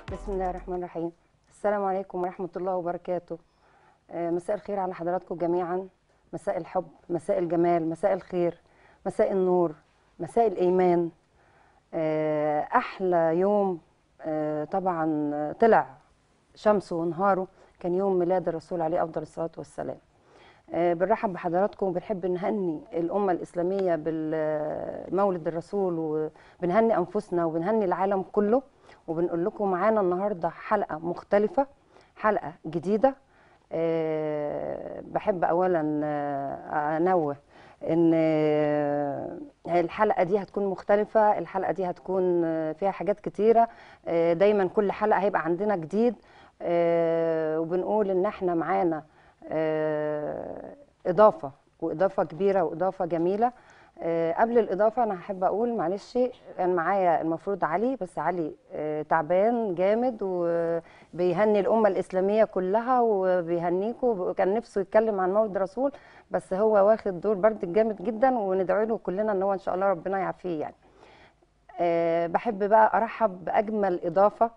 بسم الله الرحمن الرحيم السلام عليكم ورحمة الله وبركاته آه، مساء الخير على حضراتكم جميعا مساء الحب مساء الجمال مساء الخير مساء النور مساء الإيمان آه، أحلى يوم آه، طبعا آه، طلع شمسه ونهاره كان يوم ميلاد الرسول عليه أفضل الصلاة والسلام آه، بنرحب بحضراتكم وبنحب نهني الأمة الإسلامية بالمولد الرسول وبنهني أنفسنا وبنهني العالم كله وبنقول لكم معانا النهارده حلقة مختلفة حلقة جديدة آه، بحب أولا آه، أنوه إن آه، الحلقة دي هتكون مختلفة الحلقة دي هتكون آه، فيها حاجات كتيرة آه، دايما كل حلقة هيبقى عندنا جديد آه، وبنقول إن احنا معانا آه، إضافة وإضافة كبيرة وإضافة جميلة آه، قبل الإضافة أنا هحب أقول معلش كان معايا المفروض علي بس علي آه، تعبان جامد وبيهني الأمة الإسلامية كلها وبيهنيكوا وكان نفسه يتكلم عن مولد الرسول بس هو واخد دور برد جامد جدا وندعو له كلنا إن هو إن شاء الله ربنا يعافيه يعني آه، بحب بقى أرحب بأجمل إضافة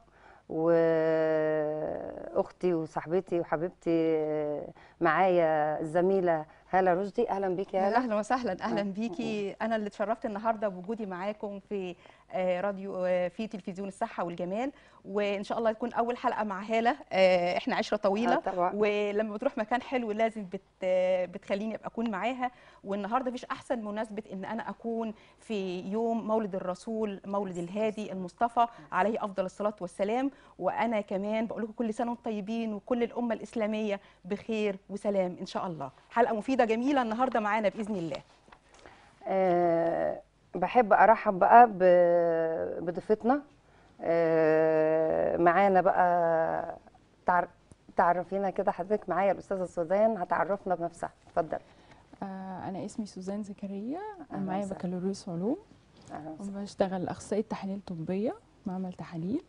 واختي وصاحبتي وحبيبتي آه، معايا الزميله هاله رشدي اهلا بيكي يا هاله اهلا وسهلا اهلا بيكي انا اللي اتشرفت النهارده بوجودي معاكم في آه، راديو آه، في تلفزيون الصحه والجمال وان شاء الله تكون اول حلقه مع هاله آه، احنا عشره طويله آه، طبعا. ولما بتروح مكان حلو لازم بت آه، بتخليني ابقى اكون معاها والنهارده مفيش احسن مناسبه ان انا اكون في يوم مولد الرسول مولد الهادي المصطفى عليه افضل الصلاه والسلام وانا كمان بقول لكم كل سنه وانتم طيبين وكل الامه الاسلاميه بخير وسلام ان شاء الله حلقه مفيده جميله النهارده معانا باذن الله أه بحب ارحب بقى ب- بضيفتنا أه معانا بقى تعر... تعرفينا كده حضرتك معايا الاستاذه سوزان هتعرفنا بنفسها اتفضل آه، أنا اسمي سوزان زكريا أهلا أنا معايا وسهلا. بكالوريوس علوم أهلا وسهلا. وبشتغل أخصائية تحاليل طبية معمل تحاليل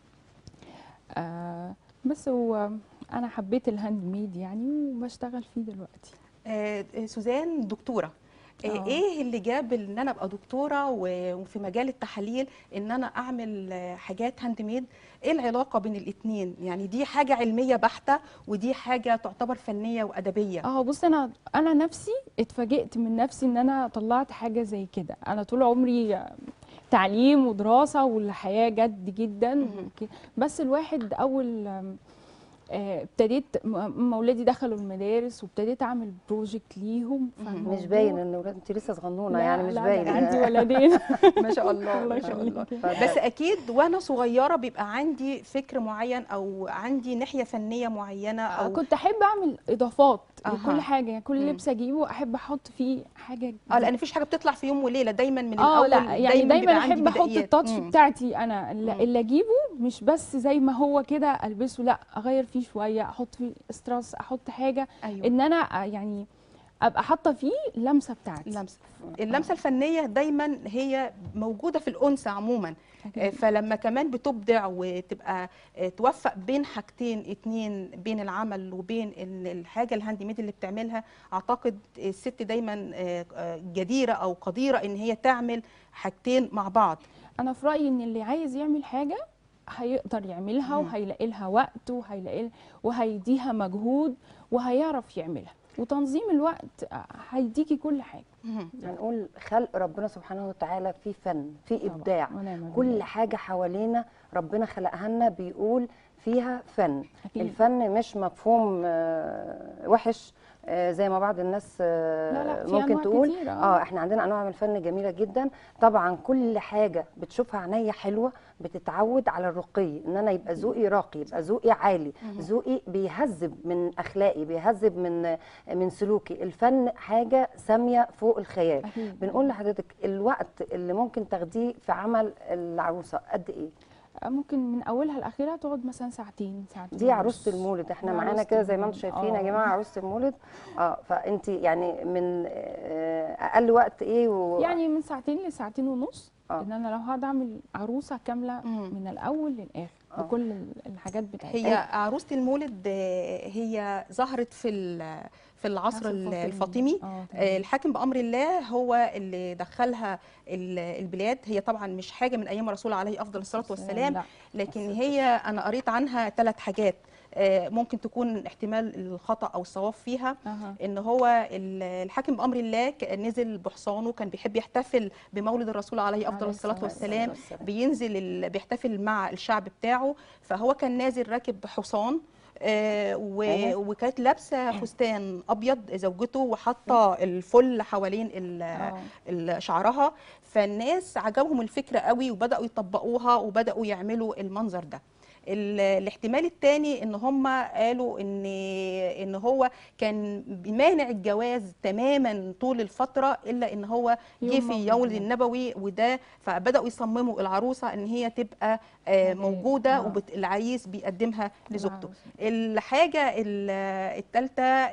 آه، بس هو أنا حبيت الهاند ميد يعني وبشتغل فيه دلوقتي آه، سوزان دكتوره آه، آه. ايه اللي جاب ان انا ابقى دكتوره و- وفي مجال التحاليل ان انا اعمل آه، حاجات هاند ميد ايه العلاقه بين الاثنين يعني دي حاجه علميه بحته ودي حاجه تعتبر فنيه وادبيه اه بص أنا أنا نفسي اتفاجئت من نفسي إن أنا طلعت حاجة زي كده أنا طول عمري آه، تعليم ودراسة والحياة جد جدا مهم. وك- بس الواحد أول آم، آه، ابتديت م- م- ولادي دخلوا المدارس وابتديت اعمل بروجكت ليهم مهم. مش فالموضوع- باين ان ولاد انت لسه صغنونه لا يعني مش لا ده باين عندي ولدين ما شاء الله الله ما شاء الله يخليك. اتفضل. بس اكيد وانا صغيره بيبقى عندي فكر معين او عندي ناحيه فنيه معينه او كنت احب اعمل اضافات أها. لكل حاجه يعني كل مم. لبس اجيبه احب احط فيه حاجه اه لان مفيش حاجه بتطلع في يوم وليله دايما من اه الاول لا يعني دايما بيبقى عندي احب احط بدايات. التاتش مم. بتاعتي انا مم. اللي اللي اجيبه مش بس زي ما هو كده البسه لا اغير فيه شويه احط فيه استراس احط حاجه ايوه ان انا يعني ابقى حاطه فيه اللمسه بتاعتي اللمسه اللمسه الفنيه دايما هي موجوده في الانثى عموما آه، فلما كمان بتبدع وتبقى آه، توفق بين حاجتين اتنين بين العمل وبين ال- الحاجه الهاند ميد اللي بتعملها اعتقد الست دايما آه، آه، جديره او قديره ان هي تعمل حاجتين مع بعض انا في رايي ان اللي عايز يعمل حاجه هيقدر يعملها مم. وهيلاقي لها وقت وهيلاقي وهيديها مجهود وهيعرف يعملها وتنظيم الوقت هيديكي كل حاجه مهم. هنقول خلق ربنا سبحانه وتعالى في فن في طبعاً. ابداع ونعم كل بالله. حاجه حوالينا ربنا خلقها لنا بيقول فيها فن أكيد. الفن مش مفهوم آه، وحش آه، زي ما بعض الناس آه، لا لا في ممكن أنواع تقول كتيرة، اه احنا عندنا انواع من الفن جميله جدا طبعا كل حاجه بتشوفها عينيا حلوه بتتعود على الرقي ان انا يبقى ذوقي راقي يبقى ذوقي عالي ذوقي بيهذب من اخلاقي بيهذب من من سلوكي الفن حاجه ساميه فوق الخيال أكيد. بنقول لحضرتك الوقت اللي ممكن تاخديه في عمل العروسه قد ايه ممكن من اولها لاخرها تقعد مثلا ساعتين ساعتين دي عروسه ونص. المولد احنا دي معانا عروسة كده زي ما انتم المولد. شايفين يا آه. جماعه عروسه المولد اه فانت يعني من آه، اقل وقت ايه و... يعني من ساعتين لساعتين ونص آه. ان انا لو هقعد اعمل عروسه كامله مم. من الاول للاخر آه. بكل ال- الحاجات بتاعتها هي عروسه المولد آه، هي ظهرت في ال- في العصر العصر ال- الفاطمي. الفاطمي اه آه، تمام. الحاكم بأمر الله هو اللي دخلها ال- البلاد هي طبعا مش حاجة من أيام الرسول عليه أفضل الصلاة والسلام لا لكن هي أنا قريت عنها ثلاث حاجات آه، ممكن تكون احتمال الخطأ أو الصواب فيها أها. ان هو ال- الحاكم بامر الله ك- نزل بحصانه كان بيحب يحتفل بمولد الرسول عليه افضل عليه الصلاه الصلاة والسلام والسلام. بينزل ال... بيحتفل مع الشعب بتاعه فهو كان نازل راكب حصان آه، و... أيوة. وكانت لابسه فستان ابيض زوجته وحاطه الفل حوالين ال... آه. ال- شعرها فالناس عجبهم الفكره قوي وبداوا يطبقوها وبداوا يعملوا المنظر ده ال- الاحتمال الثاني ان هم قالوا ان ان هو كان مانع الجواز تماما طول الفتره الا ان هو جه يوم في مولد يوم النبي. النبوي وده فبداوا يصمموا العروسه ان هي تبقى آه، يعني- موجوده آه. والعريس بيقدمها لزوجته العروسة. الحاجه الثالثه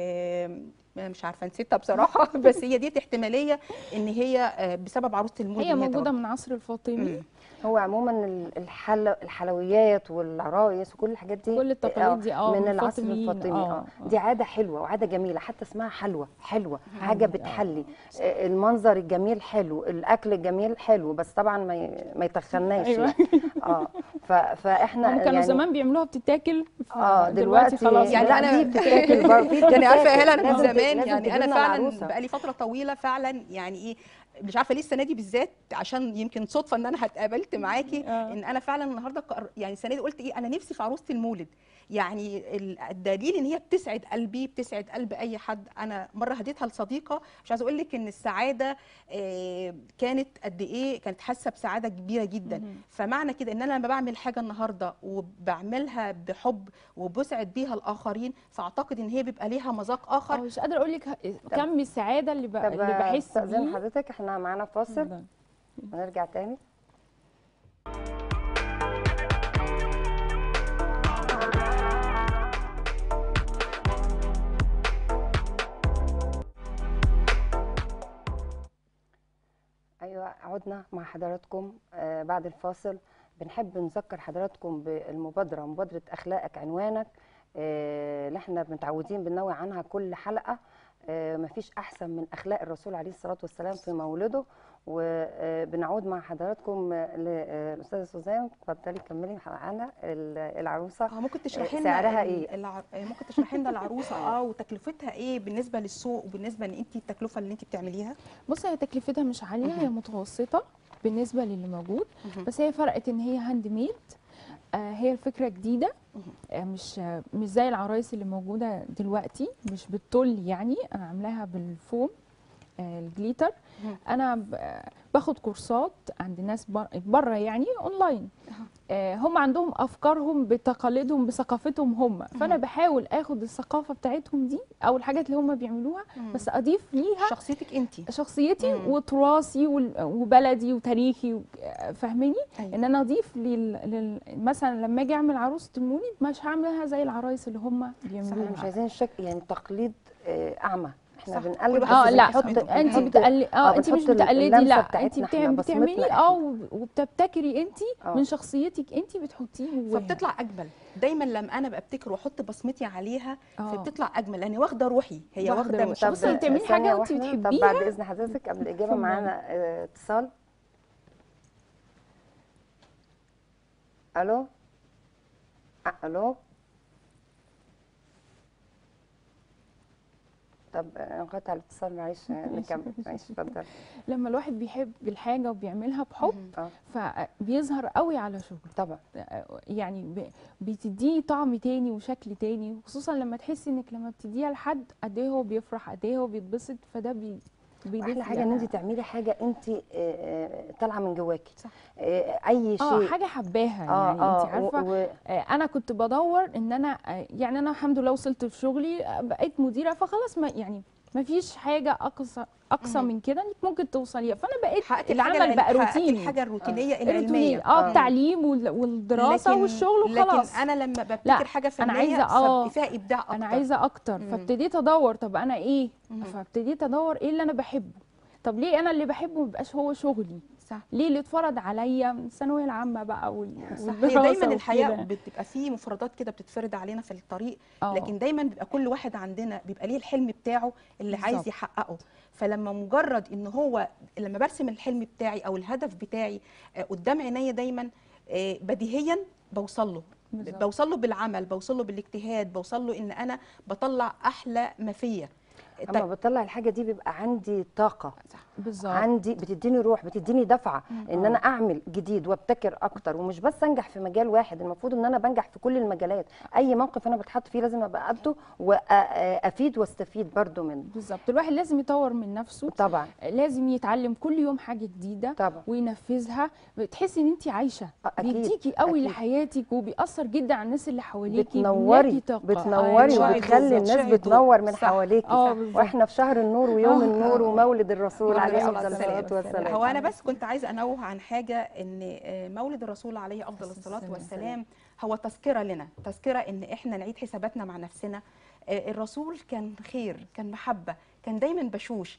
مش عارفه نسيتها بصراحه بس هي دي احتماليه ان هي آه، بسبب عروسه المولد هي إن موجوده توفت. من عصر الفاطمي مم. هو عموما ال- الحل الحلويات والعرايس وكل الحاجات دي كل التقاليد دي اه من العصر الفاطميين، الفاطمي اه آه. دي عاده حلوه وعاده جميله حتى اسمها حلوه حلوه حاجه حلوة، آه. بتحلي آه، المنظر الجميل حلو الاكل الجميل حلو بس طبعا ما ي- ما يتخناش أيوة. يعني. اه ف- فاحنا هم كانوا يعني زمان بيعملوها بتتاكل اه دلوقتي خلاص يعني لا، أنا- دي بتتاكل برضه في يعني عارفه يا بتتاكل. هلا من لازم ت- زمان لازم يعني انا تجيبنا فعلا العروسة. بقالي فتره طويله فعلا يعني ايه مش عارفه ليه السنه دي بالذات عشان يمكن صدفه ان انا اتقابلت معاكي آه. ان انا فعلا النهارده قر- يعني السنه دي قلت ايه انا نفسي في عروسه المولد يعني ال- الدليل ان هي بتسعد قلبي بتسعد قلب اي حد انا مره هديتها لصديقه مش عايزه اقول لك ان السعاده آه، كانت قد ايه كانت حاسه بسعاده كبيره جدا مهم. فمعنى كده ان انا لما بعمل حاجه النهارده وبعملها بحب وبسعد بيها الاخرين فاعتقد ان هي بيبقى ليها مذاق آه، اخر مش قادره اقول لك كم السعاده اللي, ب... طب اللي بحس استاذن بيه حضرتك احنا معانا فاصل اتفضل. ونرجع تاني ايوه عدنا مع حضراتكم آه بعد الفاصل بنحب نذكر حضراتكم بالمبادره مبادره اخلاقك عنوانك آه اللي احنا متعودين بننوي عنها كل حلقه آه مفيش احسن من اخلاق الرسول عليه الصلاه والسلام في مولده وبنعود مع حضراتكم للاستاذه سوزان اتفضلي كملي معانا ال- العروسه اه ممكن تشرحي لنا سعرها ال- إيه؟ الع... آه، ممكن تشرحي لنا العروسه اه وتكلفتها ايه بالنسبه للسوق وبالنسبه ان انت التكلفه اللي انت بتعمليها بص هي تكلفتها مش عاليه مهم. هي متوسطه بالنسبه للي موجود مهم. بس هي فرقت ان هي هاند ميد آه هي الفكره جديده مهم. آه مش آه مش زي العرايس اللي موجوده دلوقتي مش بالطول يعني انا عاملاها بالفوم آه الجليتر مهم. انا ب- آه، باخد كورسات عند ناس بره يعني اونلاين آه هم عندهم افكارهم بتقاليدهم بثقافتهم هم فانا مهم. بحاول اخد الثقافه بتاعتهم دي او الحاجات اللي هم بيعملوها مم. بس اضيف ليها شخصيتك انت شخصيتي مم. وتراثي وال- وبلدي وتاريخي و- فاهماني أيوة. ان انا اضيف لل... لل... مثلا لما اجي اعمل عروسه المولد مش هعملها زي العرايس اللي هم احنا مش بيعملوها عايزين الشك يعني تقليد آه، اعمى احنا صح. بنقلد كل بس واحد اه لا بنحط- انت بنحط- بتقلدي آه، اه انت مش بنحط ال- بتقلدي اللمسة لا انت بتاعتنا بتعم- إحنا، بصمتنا بتعملي إحنا. اه وب- وبتبتكري انت آه. من شخصيتك انت بتحطيه جواها فبتطلع اجمل دايما لما انا ببتكر واحط بصمتي عليها آه. فبتطلع اجمل لان واخده روحي هي واخدة واخده روحي. مش طب بصي، لما بتعملي ثانية حاجة وأنت واحدة. طب بتحبيها، بعد اذن حضرتك قبل الاجابه اتفضلي. معانا آه، اتصال الو آه، الو طب آه، انقطع الاتصال معلش آه، نكمل معلش اتفضل لما الواحد بيحب الحاجه وبيعملها بحب مهم. اه فبيظهر قوي على شغله طبعا يعني ب- بتديه طعم تاني وشكل تاني خصوصا لما تحسي انك لما بتديها لحد قد ايه هو بيفرح قد ايه هو بيتبسط فده بي بيضيف احلى لي حاجه ان أنا- انت تعملي حاجه انت آه، آه، طالعه من جواكي صح. آه، اي شيء اه حاجه حباها يعني انت و- عارفه و- آه، انا كنت بدور ان انا آه، يعني انا الحمد لله وصلت في شغلي آه، بقيت مديره فخلاص ما يعني ما فيش حاجه اقصى اقصى مهم. من كده انك ممكن توصليها فانا بقيت حققت الحاجه العمل بقى حققت روتيني الحاجه الروتينيه الروتيني العلميه اه آه. التعليم وال- والدراسه والشغل وخلاص لكن انا لما ببتكر لا، حاجه فنيه عايزة- آه. فيها ابداع اكتر انا عايزه اكتر مم. فابتديت ادور طب انا ايه مم. فابتديت ادور ايه اللي انا بحبه طب ليه انا اللي بحبه ما يبقاش هو شغلي صح صح ليه اللي اتفرض عليا من الثانويه العامه بقى وال... صح هي والدراسة دايما الحياه وكده. بتبقى في مفردات كده بتتفرض علينا في الطريق آه. لكن دايما بيبقى كل واحد عندنا بيبقى ليه الحلم بتاعه اللي عايز بالظبط. يحققه فلما مجرد ان هو لما برسم الحلم بتاعي او الهدف بتاعي آه، قدام عينيا دايما آه، بديهيا بوصل له بالظبط. بوصل له بالعمل بوصل له بالاجتهاد بوصل له ان انا بطلع احلى ما فيا اما بطلع الحاجه دي بيبقى عندي طاقه بالظبط عندي بتديني روح بتديني دفعه ان انا اعمل جديد وابتكر اكتر ومش بس انجح في مجال واحد المفروض ان انا بنجح في كل المجالات اي موقف انا بتحط فيه لازم ابقى قده وافيد واستفيد برضو منه بالظبط الواحد لازم يطور من نفسه طبعا لازم يتعلم كل يوم حاجه جديده طبعا وينفذها بتحسي ان انت عايشه أكيد، بيديكي قوي أكيد. لحياتك وبيأثر جدا على الناس اللي حواليكي بتنوري بيملاكي طاقة. بتنوري أيوة. وبتخلي بالظبط، الناس شعي ضوء. بتنور من صح. حواليكي اه بالظبط واحنا في شهر النور ويوم آه، النور آه. ومولد الرسول مولد عليه الرسول افضل عليه الصلاه والسلام هو انا بس كنت عايزه انوه عن حاجه ان آه، مولد الرسول عليه افضل الصلاه السلام. والسلام هو تذكره لنا تذكره ان احنا نعيد حساباتنا مع نفسنا آه، الرسول كان خير كان محبه كان دايما بشوش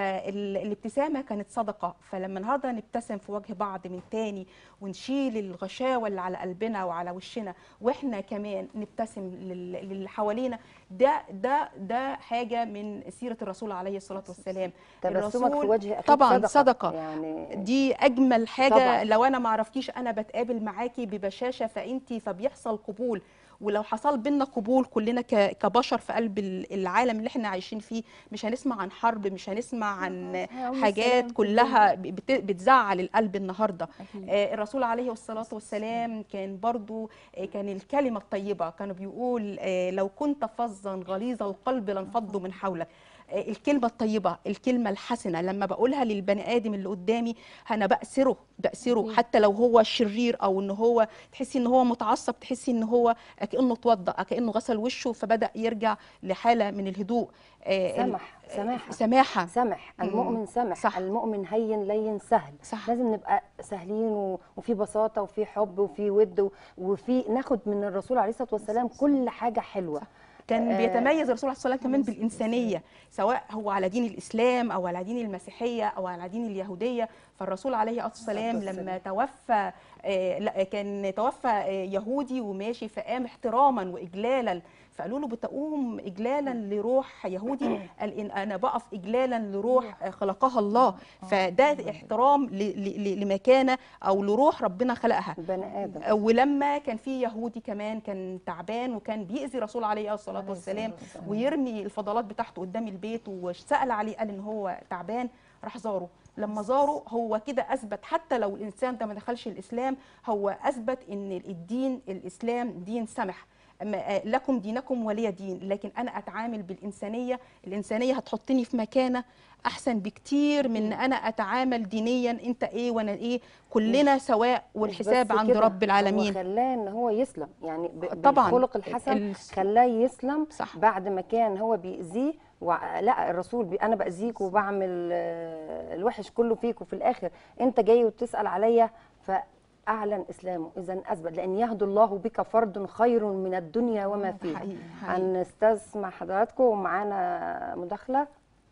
فالابتسامه كانت صدقه فلما النهارده نبتسم في وجه بعض من تاني ونشيل الغشاوه اللي على قلبنا وعلى وشنا واحنا كمان نبتسم لل- للي حوالينا ده ده ده حاجه من سيره الرسول عليه الصلاه والسلام تبسمك في الرسول وجه اخيك طبعاً صدقه, صدقة. يعني دي اجمل حاجه طبعاً. طبعا. لو انا ما عرفتيش انا بتقابل معاكي ببشاشه فانتي فبيحصل قبول ولو حصل بينا قبول كلنا ك- كبشر في قلب ال- العالم اللي احنا عايشين فيه مش هنسمع عن حرب مش هنسمع عن هيعود السلام حاجات في كلها بت- بتزعل القلب النهارده أكيد. آه، الرسول عليه الصلاة والسلام كان برضو آه، كان الكلمة الطيبة كانوا بيقول آه، لو كنت فظا غليظ القلب لانفضوا من حولك آه، الكلمة الطيبة الكلمة الحسنة لما بقولها للبني آدم اللي قدامي أنا بأسره بأسره أكيد. حتى لو هو شرير أو إن هو تحسي إن هو متعصب تحسي إن هو كأنه اتوضأ كأنه غسل وشه فبدأ يرجع لحالة من الهدوء آه، ال- سمح سماحه سماحة سمح المؤمن سمح صح. المؤمن هين لين سهل صح. لازم نبقى سهلين و... وفي بساطه وفي حب وفي ود و... وفي ناخد من الرسول عليه الصلاه والسلام كل حاجه حلوه كان آه، بيتميز الرسول عليه الصلاه والسلام كمان بالانسانيه سواء هو على دين الاسلام او على دين المسيحيه او على دين اليهوديه فالرسول عليه الصلاه والسلام والسلام. لما توفى آه، لا كان توفى آه، يهودي وماشي فقام احتراما واجلالا فقالوا له بتقوم اجلالا لروح يهودي قال ان انا بقف اجلالا لروح آه، خلقها الله فده احترام ل- ل- ل- لمكانه او لروح ربنا خلقها بني ادم ولما كان في يهودي كمان كان تعبان وكان بيأذي الرسول عليه الصلاة والسلام ويرمي الفضلات بتاعته قدام البيت وسأل عليه قال ان هو تعبان راح زاره لما زاره هو كده اثبت حتى لو الانسان ده ما دخلش الاسلام هو اثبت ان الدين الاسلام دين سمح أما آه، لكم دينكم ولي دين لكن انا اتعامل بالانسانيه الانسانيه هتحطني في مكانه احسن بكتير من ان انا اتعامل دينيا انت ايه وانا ايه كلنا سواء مش والحساب بس عند كده، رب هو العالمين خلاه ان هو يسلم يعني ب... طبعاً. بالخلق الحسن ال- خلاه يسلم صح. بعد ما كان هو بيأذيه وع- لا الرسول بي... انا باذيك وبعمل آه، الوحش كله فيك وفي الاخر انت جاي وتسال عليا فاعلن اسلامه اذا اثبت لان يهدي الله بك فرد خير من الدنيا وما فيها حقيقي حقيقي هنستسمع حضراتكم ومعانا مداخله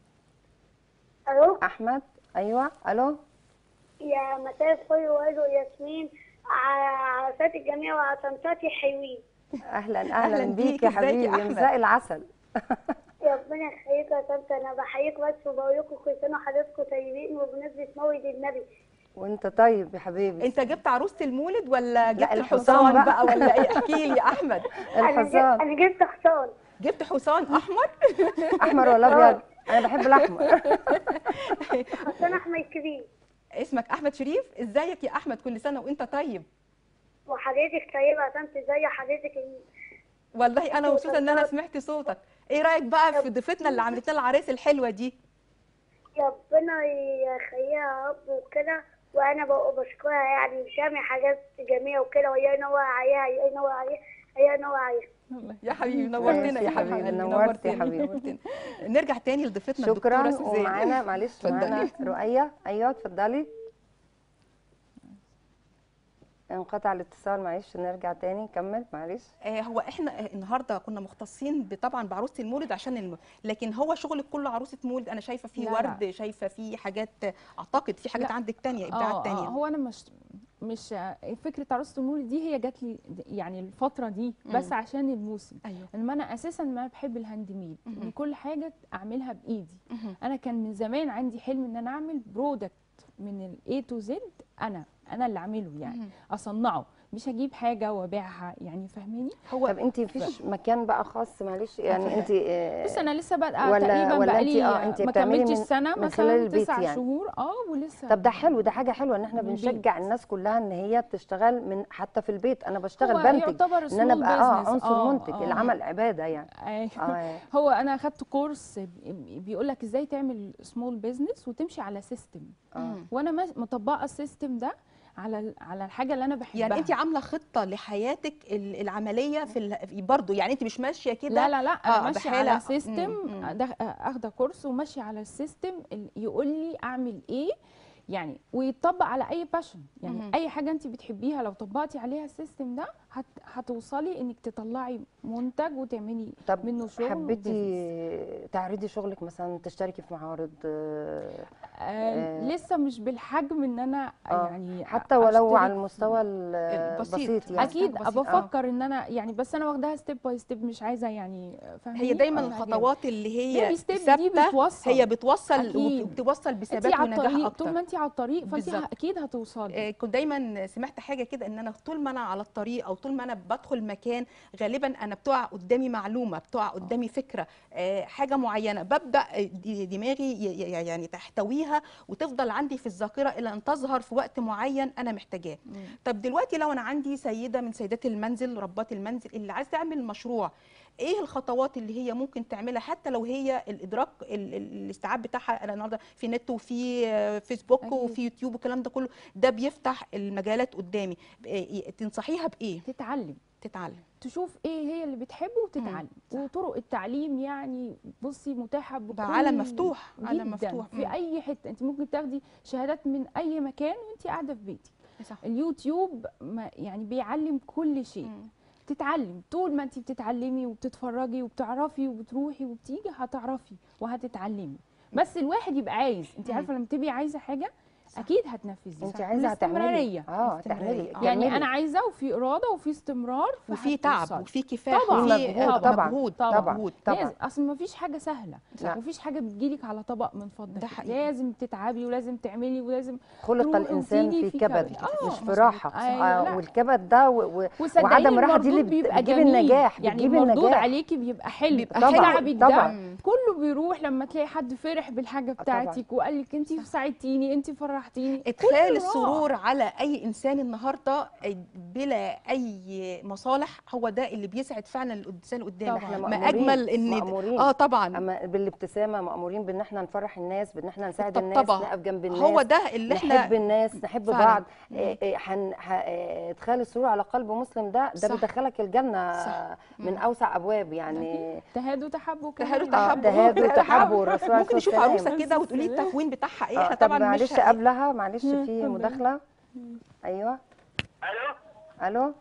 الو احمد ايوه الو يا مساء الخير والو ياسمين عافات الجميع وعطنطاتي حلوين اهلا اهلا, أهلاً بيك بيك، يا إزيك يا حبيبي أحمد؟ مساء العسل ربنا يخليك يا طنط انا بحييك بس وبقول لكم كل سنه وحضراتكم طيبين وبمناسبه مولد النبي وانت طيب يا حبيبي انت جبت عروسه المولد ولا جبت الحصان الحصان بقى. بقى ولا ايه احكي لي يا احمد انا جبت الحصان انا جبت حصان جبت حصان احمر احمر ولا ابيض انا بحب الاحمر حصان احمد كبير اسمك احمد شريف ازيك يا احمد كل سنه وانت طيب وحضرتك طيبه يا طنط زي حضرتك والله انا مبسوطه ان انا سمعت صوتك ايه رايك بقى في ضيفتنا اللي عملت لنا العرايس الحلوه دي ربنا يخليها يا رب وكده وانا بقى بشكرها يعني بتعمل حاجات جميله وكده وهي نور عليها هي نور عليها هي نور عليها يا حبيبي نورتنا ماشي يا يا حبيبي حبيبي، قلبي، نورت يا نورتنا، حبيبي. نورتنا. نرجع تاني لضيفتنا شكرا الدكتوره سوزان ومعانا معلش اتفضلي. معانا رؤية ايوه اتفضلي انقطع الاتصال معلش نرجع تاني نكمل معلش آه، هو احنا آه، النهارده كنا مختصين ب- طبعا بعروسه المولد عشان الم... لكن هو شغلك كله عروسه مولد انا شايفه فيه لا، ورد شايفه فيه حاجات اعتقد في حاجات لا. عندك تانية اه ابداعات اه تانية هو انا مش مش فكره عروسه المولد دي هي جات لي يعني الفتره دي بس مم. عشان الموسم ايوه انما انا اساسا ما بحب الهاند ميد ان مهم. كل حاجه اعملها بايدي مهم. انا كان من زمان عندي حلم ان انا اعمل برودكت من الاي تو زد انا انا اللي اعمله يعني مهم. اصنعه مش هجيب حاجه وابيعها يعني فاهماني هو طب انت مفيش مكان بقى خاص معلش يعني انت آه، بص انا لسه بادئه ولا- تقريبا ولا بقالي انتي- اه انتي ما بتعملي كملتش من- سنه من مثلا خلال البيت تسع يعني. شهور اه ولسه طب ده حلو ده حاجه حلوه ان احنا من بنشجع البيت. الناس كلها ان هي تشتغل من حتى في البيت انا بشتغل هو بنتج يعتبر ان انا small ابقى اه business. عنصر آه، منتج آه. العمل عباده يعني ايوه اه هو انا اخدت كورس بيقول لك ازاي تعمل سمول بيزنس وتمشي على سيستم اه مم. وانا ماس- مطبقه السيستم ده على ال- على الحاجه اللي انا بحبها يعني انت عامله خطه لحياتك ال- العمليه في ال... برضه يعني انت مش ماشيه كده لا لا لا انا آه، ماشيه بحالة. على سيستم مم، مم. ده- اخده كورس وماشيه على السيستم اللي يقول لي اعمل ايه يعني ويتطبق على اي باشن يعني مهم. اي حاجه انت بتحبيها لو طبقتي عليها السيستم ده هت هتوصلي انك تطلعي منتج وتعملي طب منه شغل حبيتي تعرضي شغلك مثلا تشتركي في معارض آه، آه آه. لسه مش بالحجم ان انا آه، يعني حتى ولو أشترك على في- المستوى ال- البسيط. البسيط يعني اكيد بسيط. بفكر ان انا يعني بس انا واخداها ستيب باي ستيب مش عايزه يعني فاهماني هي دايما أنا الخطوات اللي هي Baby step دي ثابته بتوصل. هي بتوصل أكيد. وبتوصل انت بثبات على ونجاح الطريق اكتر طول ما انت على الطريق فانت بالظبط. ه- اكيد هتوصلي آه، كنت دايما سمعت حاجه كده ان انا طول ما انا على الطريق او طول ما انا بدخل مكان غالبا انا بتقع قدامي معلومه بتقع قدامي فكره آه، حاجه معينه ببدا آه، دي- دماغي ي- ي- يعني تحتويها وتفضل عندي في الذاكره الى ان تظهر في وقت معين انا محتاجاه طب دلوقتي لو انا عندي سيده من سيدات المنزل ربات المنزل اللي عايز تعمل مشروع ايه الخطوات اللي هي ممكن تعملها حتى لو هي الادراك ال- ال- الاستيعاب بتاعها انا النهارده في نت وفي آه، فيسبوك أكيد. وفي يوتيوب والكلام ده كله ده بيفتح المجالات قدامي إيه- تنصحيها بايه تتعلم تتعلم تشوف ايه هي اللي بتحبه وتتعلم صح. وطرق التعليم يعني بصي متاحه بكل بقى عالم مفتوح جدا عالم مفتوح في مم. اي حته انت ممكن تاخدي شهادات من اي مكان وانت قاعده في بيتك صح اليوتيوب ما يعني بيعلم كل شيء مم. تتعلم طول ما انت بتتعلمي وبتتفرجي وبتعرفي وبتروحي وبتيجي هتعرفي وهتتعلمي بس الواحد يبقى عايز انت مم. عارفه لما تبقي عايزه حاجه صح. اكيد هتنفذي انت صح. عايزه تعملي والاستمرارية. اه استمرارية. تعملي يعني كملي. انا عايزه وفي اراده وفي استمرار وفي تعب فهتوصلي. وفي كفاح طبعاً. وفي في مجهود آه، طبعاً. مجهود طبعاً. مجهود طبعاً. لازم اصل ما فيش حاجه سهله صح. مفيش حاجه بتجيلك على طبق من فضه ده كده. حقيقي. لازم تتعبي ولازم تعملي ولازم خلق تروحي الانسان وتيجي في في كبد كبد. آه، مش في مظبوط. راحه أيوة، آه لا. والكبد ده و... و... وصدقيني وعدم الراحه دي اللي المردود بت- بيبقى بتجيب جميل. النجاح يعني بتجيب المردود النجاح عليكي بيبقى حلو بيبقى طبعاً، تعبك ده طبعاً. مم. كله بيروح لما تلاقي حد فرح بالحاجه طبعاً. بتاعتك وقال لك انت ساعدتيني انت فرحتيني ادخال كله السرور راح. على اي انسان النهارده بلا اي مصالح هو ده اللي بيسعد فعلا الانسان قدامه طبعاً. احنا ما مأمورين- اجمل ان مأمورين. اه طبعا اما بالابتسامه مامورين بان احنا نفرح الناس بان احنا نساعد الناس الطبطبة. نقف جنب الناس هو ده اللي نحب احنا الناس نحب فعلاً. بعض مم. إيه إيه حن ح- إيه ادخال السرور على قلب مسلم ده ده صح. بيدخلك الجنه صح. من مم. اوسع ابواب يعني تهادوا تحبوا تهادوا كمان. آه، تحبوا. تهادوا تهادوا تحبوا الرسول عليه ممكن نشوف الصلاة عروسه والسلام. كده وتقولي لي التكوين بتاعها ايه آه، احنا طب طبعا مش معلش ه- قبلها معلش مم، في اتفضلي. مداخله ايوه الو الو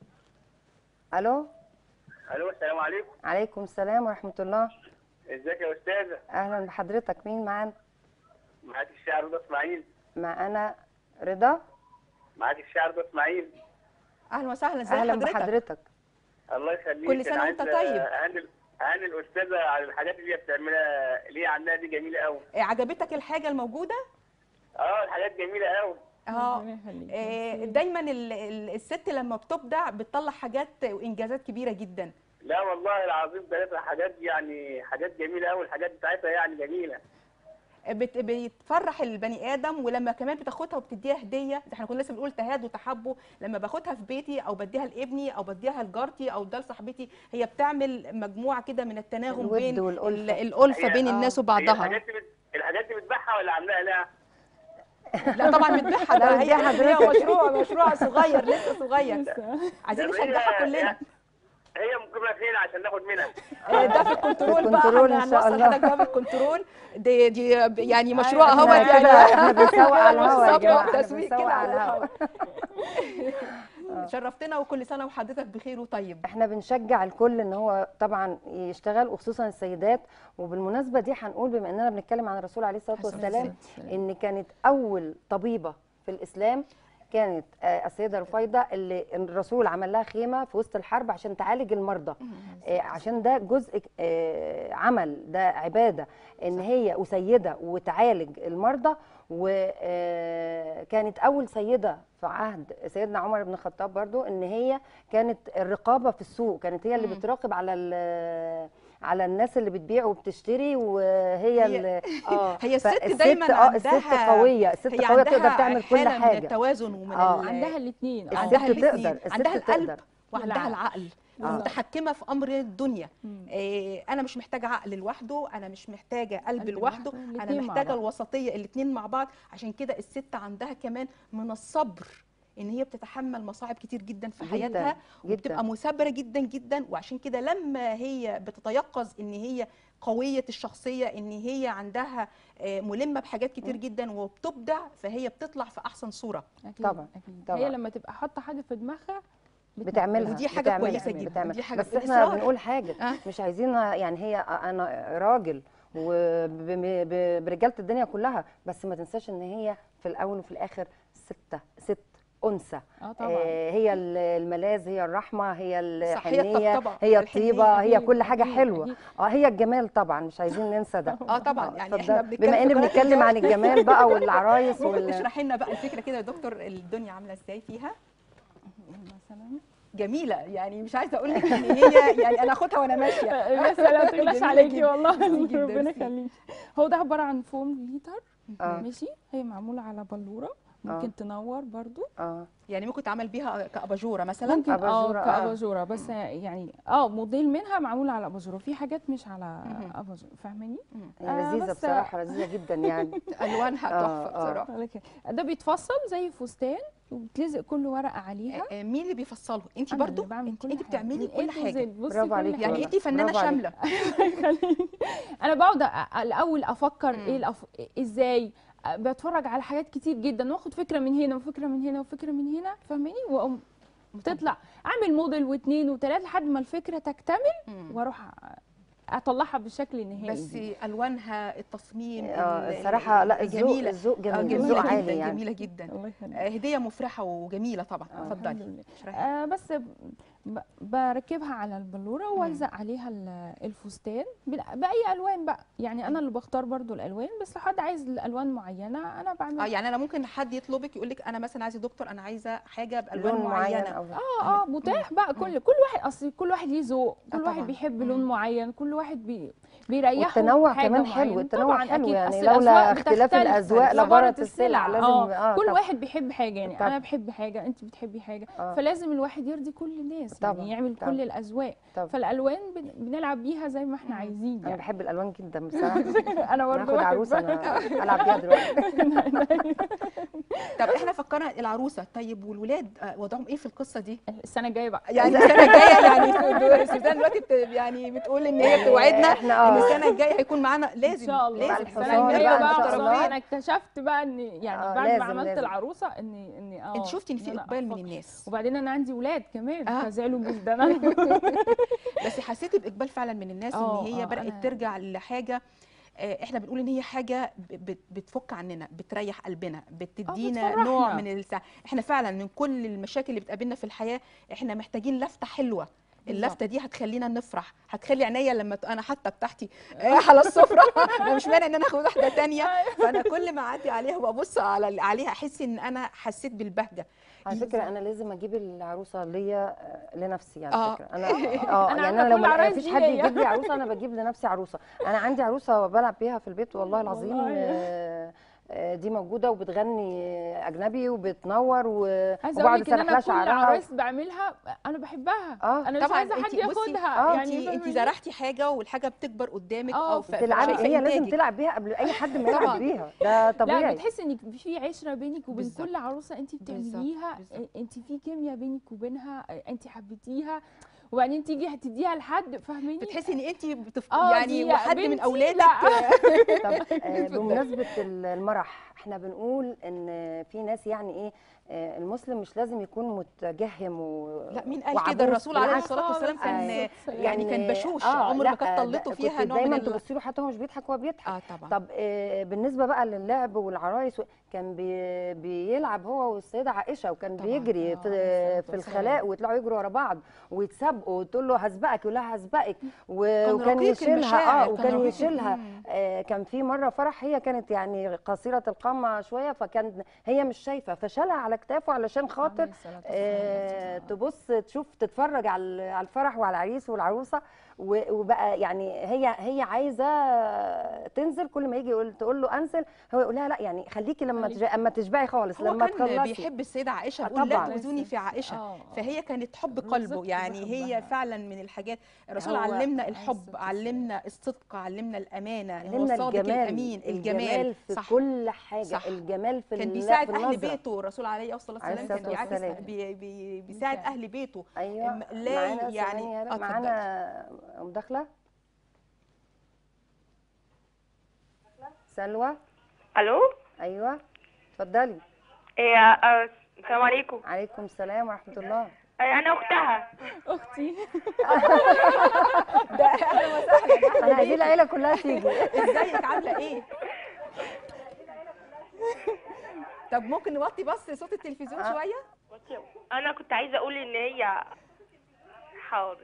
الو الو السلام عليكم عليكم السلام ورحمه الله ازيك يا استاذه اهلا بحضرتك مين معانا معاك الشاعر رضا اسماعيل معانا رضا معاك الشاعر رضا اسماعيل اهلا وسهلا ازي اهلا حضرتك بحضرتك الله يخليك كل سنة أنا وأنت عايز طيب. اهني اهني الاستاذه على الحاجات اللي هي بتعملها اللي هي عاملاها دي جميله قوي إيه، عجبتك الحاجه الموجوده اه الحاجات جميله قوي اه ربنا يخليك. إيه، ميرسي. دايما ال- ال- الست لما بتبدع بتطلع حاجات وانجازات كبيره جدا لا والله العظيم ثلاثة حاجات يعني حاجات جميله قوي الحاجات بتاعتها يعني جميله بت- بتفرح البني ادم ولما كمان بتاخدها وبتديها هديه ده احنا كنا لسه بنقول تهاد وتحبه لما باخدها في بيتي او بديها لابني او بديها لجارتي او ده لصاحبتي هي بتعمل مجموعه كده من التناغم الود بين والألفة. ال- الالفه هي- بين آه. الناس هي وبعضها الحاجات دي بت... الحاجات دي بتبيعها ولا عاملاها لها؟ لا طبعا بتبيعها لا، ده هي بتبيعها هي مشروع مشروع صغير لسه صغير لسه. عايزين طب هي- نشجعها كلنا هي- هي مقيمه فين عشان ناخد منها آه، ده في الكنترول في بقى الكنترول إن هن- شاء هنوصل الله. حضرتك ده في الكنترول دي دي يعني مشروع احنا اهوت كده يعني احنا بنسوق على الهوا يا بالظبط، جماعه احنا تسويق بنسوق كده على على الهوا شرفتنا وكل سنه وحضرتك بخير وطيب احنا بنشجع الكل ان هو طبعا يشتغل وخصوصا السيدات وبالمناسبه دي هنقول بما اننا بنتكلم عن الرسول عليه الصلاه حسن والسلام ان كانت اول طبيبه في الاسلام كانت آه، السيده رفيده اللي الرسول عمل لها خيمه في وسط الحرب عشان تعالج المرضى آه، عشان ده جزء آه، عمل ده عباده ان هي وسيده وتعالج المرضى وكانت اول سيده في عهد سيدنا عمر بن الخطاب برضو ان هي كانت الرقابه في السوق كانت هي اللي مم. بتراقب على ال- على الناس اللي بتبيع وبتشتري وهي هي- اللي اه هي الست فالست- دايماً اه الست عندها- قويه الست هي قويه تقدر عندها تعمل كل حالة من حاجه التوازن ومن آه. ال- عندها الاثنين الست عندها تقدر، الاتنين. الست عندها القلب تقدر. وعندها العقل بالظبط. ومتحكمه في امر الدنيا إيه انا مش محتاجه عقل لوحده انا مش محتاجه قلب قلب لوحده لوحده، انا الاتنين مع محتاجه بعض. الوسطيه الاثنين مع بعض عشان كده الست عندها كمان من الصبر ان هي بتتحمل مصاعب كتير جدا في جداً، حياتها جداً. وبتبقى مثابره جدا جدا وعشان كده لما هي بتتيقظ ان هي قويه الشخصيه ان هي عندها آه، ملمه بحاجات كتير جدا وبتبدع فهي بتطلع في احسن صوره أكيد طبعاً، أكيد. طبعاً. هي لما تبقى حاطه حاجه في دماغها بتعملها ودي حاجة بتعملها، كويسة جداً، بتعمل. دي حاجة بس احنا بالإصرار. بنقول حاجه آه. مش عايزين يعني هي انا راجل وبرجاله الدنيا كلها بس ما تنساش ان هي في الاول وفي الاخر ستة ست انثى اه طبعا آه، هي ال- الملاذ هي الرحمه هي صح، هي الحنيه الطبطبة، هي الحنية، الطيبه هي أكيد، كل حاجه أكيد، حلوه أكيد. اه هي الجمال طبعا مش عايزين ننسى ده اه طبعا يعني احنا اتفضل. بنتكلم بما ان في قناة بنتكلم عن الجمال بقى والعرايس ممكن وال... تشرحي لنا بقى الفكره كده يا دكتور الدنيا عامله ازاي فيها مثلا جميله يعني مش عايزه اقول لك ان هي يعني انا اخدها وانا ماشيه بس لا تقلقش جميلة عليكي جداً. والله ميرسي جداً، ربنا ميرسي. يخليكي هو ده عباره عن فوم ليتر اه ماشي هي معموله على بلوره ممكن تنور برضو اه يعني ممكن تعمل بيها كاباجوره مثلا ممكن أباجورة، اه آه. كاباجوره بس يعني اه موديل منها معمول على اباجوره في حاجات مش على مهم. اباجوره فاهماني هي آه، لذيذه بس- بصراحه لذيذه جدا يعني الوانها آه، تحفه آه. بصراحه لكن ده بيتفصل زي فستان وبتلزق كل ورقه عليها آه، مين اللي بيفصله انت أنا برضو اللي بعمل انت كل انت حاجة. بتعملي من كل A to حاجه Z. بصي برافو كل عليكي حاجة. يعني والله. انت فنانه برافو عليك. شامله انا بقعد أ- الاول افكر مم. ايه الأف... ازاي أ- بتفرج على حاجات كتير جدا واخد فكره من هنا وفكره من هنا وفكره من هنا فاهماني واقوم تطلع اعمل موديل واثنين وثلاثه لحد ما الفكره تكتمل مم. واروح أ- اطلعها بالشكل النهائي بس الوانها التصميم اه ال- ال- الصراحه لا الذوق جميله الذوق آه، جميل جميله الذوق جدا عالي يعني جميله جدا الله يخليك آه، هديه مفرحه وجميله طبعا آه، اتفضلي الحمد لله. اشرحي. آه بس ب- بركبها على البلوره والزق عليها ال- الفستان بال- باي الوان بقى يعني انا اللي بختار برضو الالوان بس لو حد عايز الوان معينه انا بعمل اه يعني انا ممكن حد يطلبك يقول لك انا مثلا عايزه دكتور انا عايزه حاجه بالوان لون معين معينه او اه اه متاح بقى كل كل واحد اصل كل واحد ليه ذوق آه كل واحد طبعاً. بيحب مم. لون معين كل واحد بي بيريحه والتنوع حاجة كمان حلو معينة. التنوع طبعاً حلو أكيد، يعني أصل لولا الأذواق اختلاف بتختلف. الأذواق لبارة لبارت السلع لازم آه. آه، كل طبعاً. واحد بيحب حاجه يعني طبعاً. انا بحب حاجه انت بتحبي حاجه آه. فلازم الواحد يرضي كل الناس طبعاً، يعني يعمل طبعاً. كل الاذواق طبعاً. فالالوان بن- بنلعب بيها زي ما احنا مم. عايزين انا يعني بحب الالوان جدا بصراحه انا برضه ناخد عروسه بحبها. انا العب بيها دلوقتي طب احنا فكرنا العروسه طيب والولاد آه، وضعهم ايه في القصه دي السنه الجايه بقى يعني السنه الجايه يعني سوزان دلوقتي بت- يعني بتقول ان هي بتوعدنا احنا ان اه السنه الجايه هيكون معانا لازم ان شاء الله لازم الحصان السنه الجايه بقى إن بقى شاء بصراحة الله. انا اكتشفت بقى ان يعني آه، بعد لازم- ما عملت لازم. العروسه ان ان اه انت شفتي ان في أنا اقبال من أفكر. الناس وبعدين انا عندي ولاد كمان آه. فزعلوا جدا بس حسيتي باقبال فعلا من الناس ان آه، هي آه، بدات أنا- ترجع لحاجه آه، احنا بنقول ان هي حاجه ب- بت- بتفك عننا بتريح قلبنا بتدينا بتفرحنا. نوع من السع... احنا فعلا من كل المشاكل اللي بتقابلنا في الحياه احنا محتاجين لفته حلوه اللفته دي هتخلينا نفرح هتخلي عينيا لما ت... انا حتى بتاعتي آه، على السفره انا مش مانع ان انا اخد واحده تانية فانا كل ما اعدي عليها وابص على عليها احس ان انا حسيت بالبهجه على فكره انا لازم اجيب العروسه ليا آه، لنفسي على آه. فكره انا اه أنا يعني عاملة انا لو كل ما عرايس فيش دي حد ليا. يجيب لي عروسه انا بجيب لنفسي عروسه انا عندي عروسه بلعب بيها في البيت والله العظيم والله. آه، آه، دي موجوده وبتغني اجنبي وبتنور و- عايزه اقول وبقعد لك ان اسرح انا لها كل شعرها عرايس بعملها انا بحبها اه انا مش طبعاً عايزه حد انتي- بصي، ياخدها آه، يعني انت انت فاهماني؟ زرعتي حاجه والحاجه بتكبر قدامك آه، او ف- تلعبي شايفة هي لازم إنتاجك. تلعب بيها قبل اي حد ما طبعاً. يلعب بيها ده لا طبيعي بتحسي ان في عشره بينك وبين بالظبط. كل عروسه انت بالظبط، بتعمليها بالظبط. انت في كيمياء بينك وبينها انت حبيتيها وبعدين تيجي هتديها لحد فاهماني بتحسي ان انت بتف... آه، يعني دي وحد من بنتي، اولادك لا. طب آه، بمناسبة ال- المرح احنا بنقول ان في ناس يعني ايه آه، المسلم مش لازم يكون متجهم و لا مين قال وعبوس. كده الرسول عليه بالعكس، الصلاه والسلام كان أيوة. يعني كان بشوش آه، عمره لا، ما كانت ده طلته كنت فيها نوع دايما من ال... تبصي له حتى هو مش بيضحك هو بيضحك اه طبعا طب آه، بالنسبه بقى للعب والعرايس و- كان بي بيلعب هو والسيده عائشه وكان طبعاً. بيجري آه، في, عليه الصلاة في والسلام. الخلاء ويطلعوا يجروا ورا بعض ويتسابقوا وتقول له هسبقك يقول لها هسبقك و- كان وكان رقيق يشيلها المشاعر، اه كان وكان رقيق. يشيلها مم. آه، كان في مره فرح هي كانت يعني قصيره القامه شويه فكان هي مش شايفه فشالها على كتافه علشان خاطر عليه الصلاة آه، والسلام. تبص تشوف تتفرج على على الفرح وعلى العريس والعروسه و- وبقى يعني هي هي عايزه تنزل كل ما يجي يقول تقول له انزل هو يقول لها لا يعني خليكي لما خليكي. تج... اما تشبعي خالص هو لما كان تخلصي بيحب السيده عائشه آه، بيقول لا طبعاً. تؤذوني في عائشه آه، آه. فهي كانت حب الرزق قلبه يعني هي بحبها. فعلا من الحاجات الرسول هو علمنا عليه الحب الصلاة علمنا الصدق علمنا الامانه إن هو علمنا الصادق الجمال الامين الجمال في صح كل حاجه صح. الجمال في كان ال- بيساعد في اهل النظرة. بيته الرسول عليه الصلاه عليه والسلام كان الصلاة بيعكس والسلام. بي بي بيساعد بيساعد. اهل بيته ايوه أم- لا معانا يعني- ثواني يا آه، رب. اتفضلي. معانا مداخله سلوى الو ايوه اتفضلي إيه آه، السلام عليكم عليكم السلام ورحمه الله آه، انا اختها اختي ده اهلا وسهلا انا عايزين العيله كلها تيجي ازيك عامله ايه طب ممكن نوطي بس صوت التلفزيون آه. شويه انا كنت عايزه اقول ان هي حاضر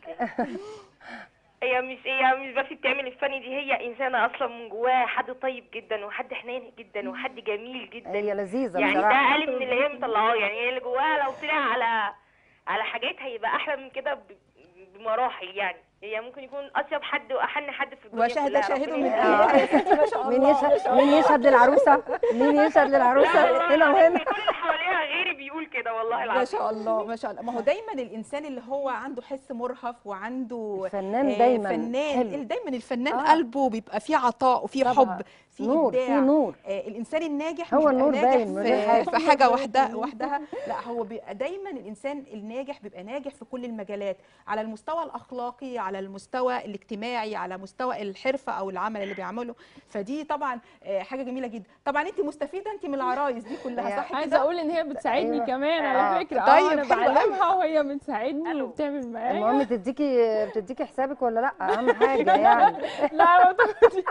هي مش هي مش بس بتعمل الفن دي هي انسانه اصلا من جواها حد طيب جدا وحد حنين جدا وحد جميل جدا هي لذيذه يعني ده بصراحه اقل من اللي هي مطلعاه يعني هي اللي جواها لو طلع على على حاجات هيبقى احلى من كده ب- بمراحل يعني هي ممكن يكون اطيب حد واحن حد في الدنيا وشهد كلها. شاهد ربنا من يخليها. اهلها يا ستي ما شاء مين الله يشهد مين يشهد للعروسه مين يشهد لا للعروسه والله هنا العظيم وهنا كل اللي حواليها غيري بيقول كده والله العظيم ما شاء الله ما شاء الله ما هو دايما الانسان اللي هو عنده حس مرهف وعنده الفنان آه، دايماً فنان حلو. دايما الفنان آه. قلبه بيبقى فيه عطاء وفيه طبعاً. حب فيه نور في ابداع نور آه، الانسان الناجح هو مش بيبقى النور ناجح باين من غير في, حاجة. في حاجه واحده وحدها لا هو بيبقى دايما الانسان الناجح بيبقى ناجح في كل المجالات على المستوى الاخلاقي على المستوى الاجتماعي على مستوى الحرفه او العمل اللي بيعمله فدي طبعا آه، حاجه جميله جدا طبعا انت مستفيده انت من العرايس دي كلها هي صح عايزه كده اقول ان هي بتساعدني أيوة. كمان آه. على فكره طيب، اه انا حلو قوي. بعلمها وهي بتساعدني ألو. وبتعمل معايا المهم تديكي بتديكي حسابك ولا لا اهم حاجه يعني لا ما تاخدش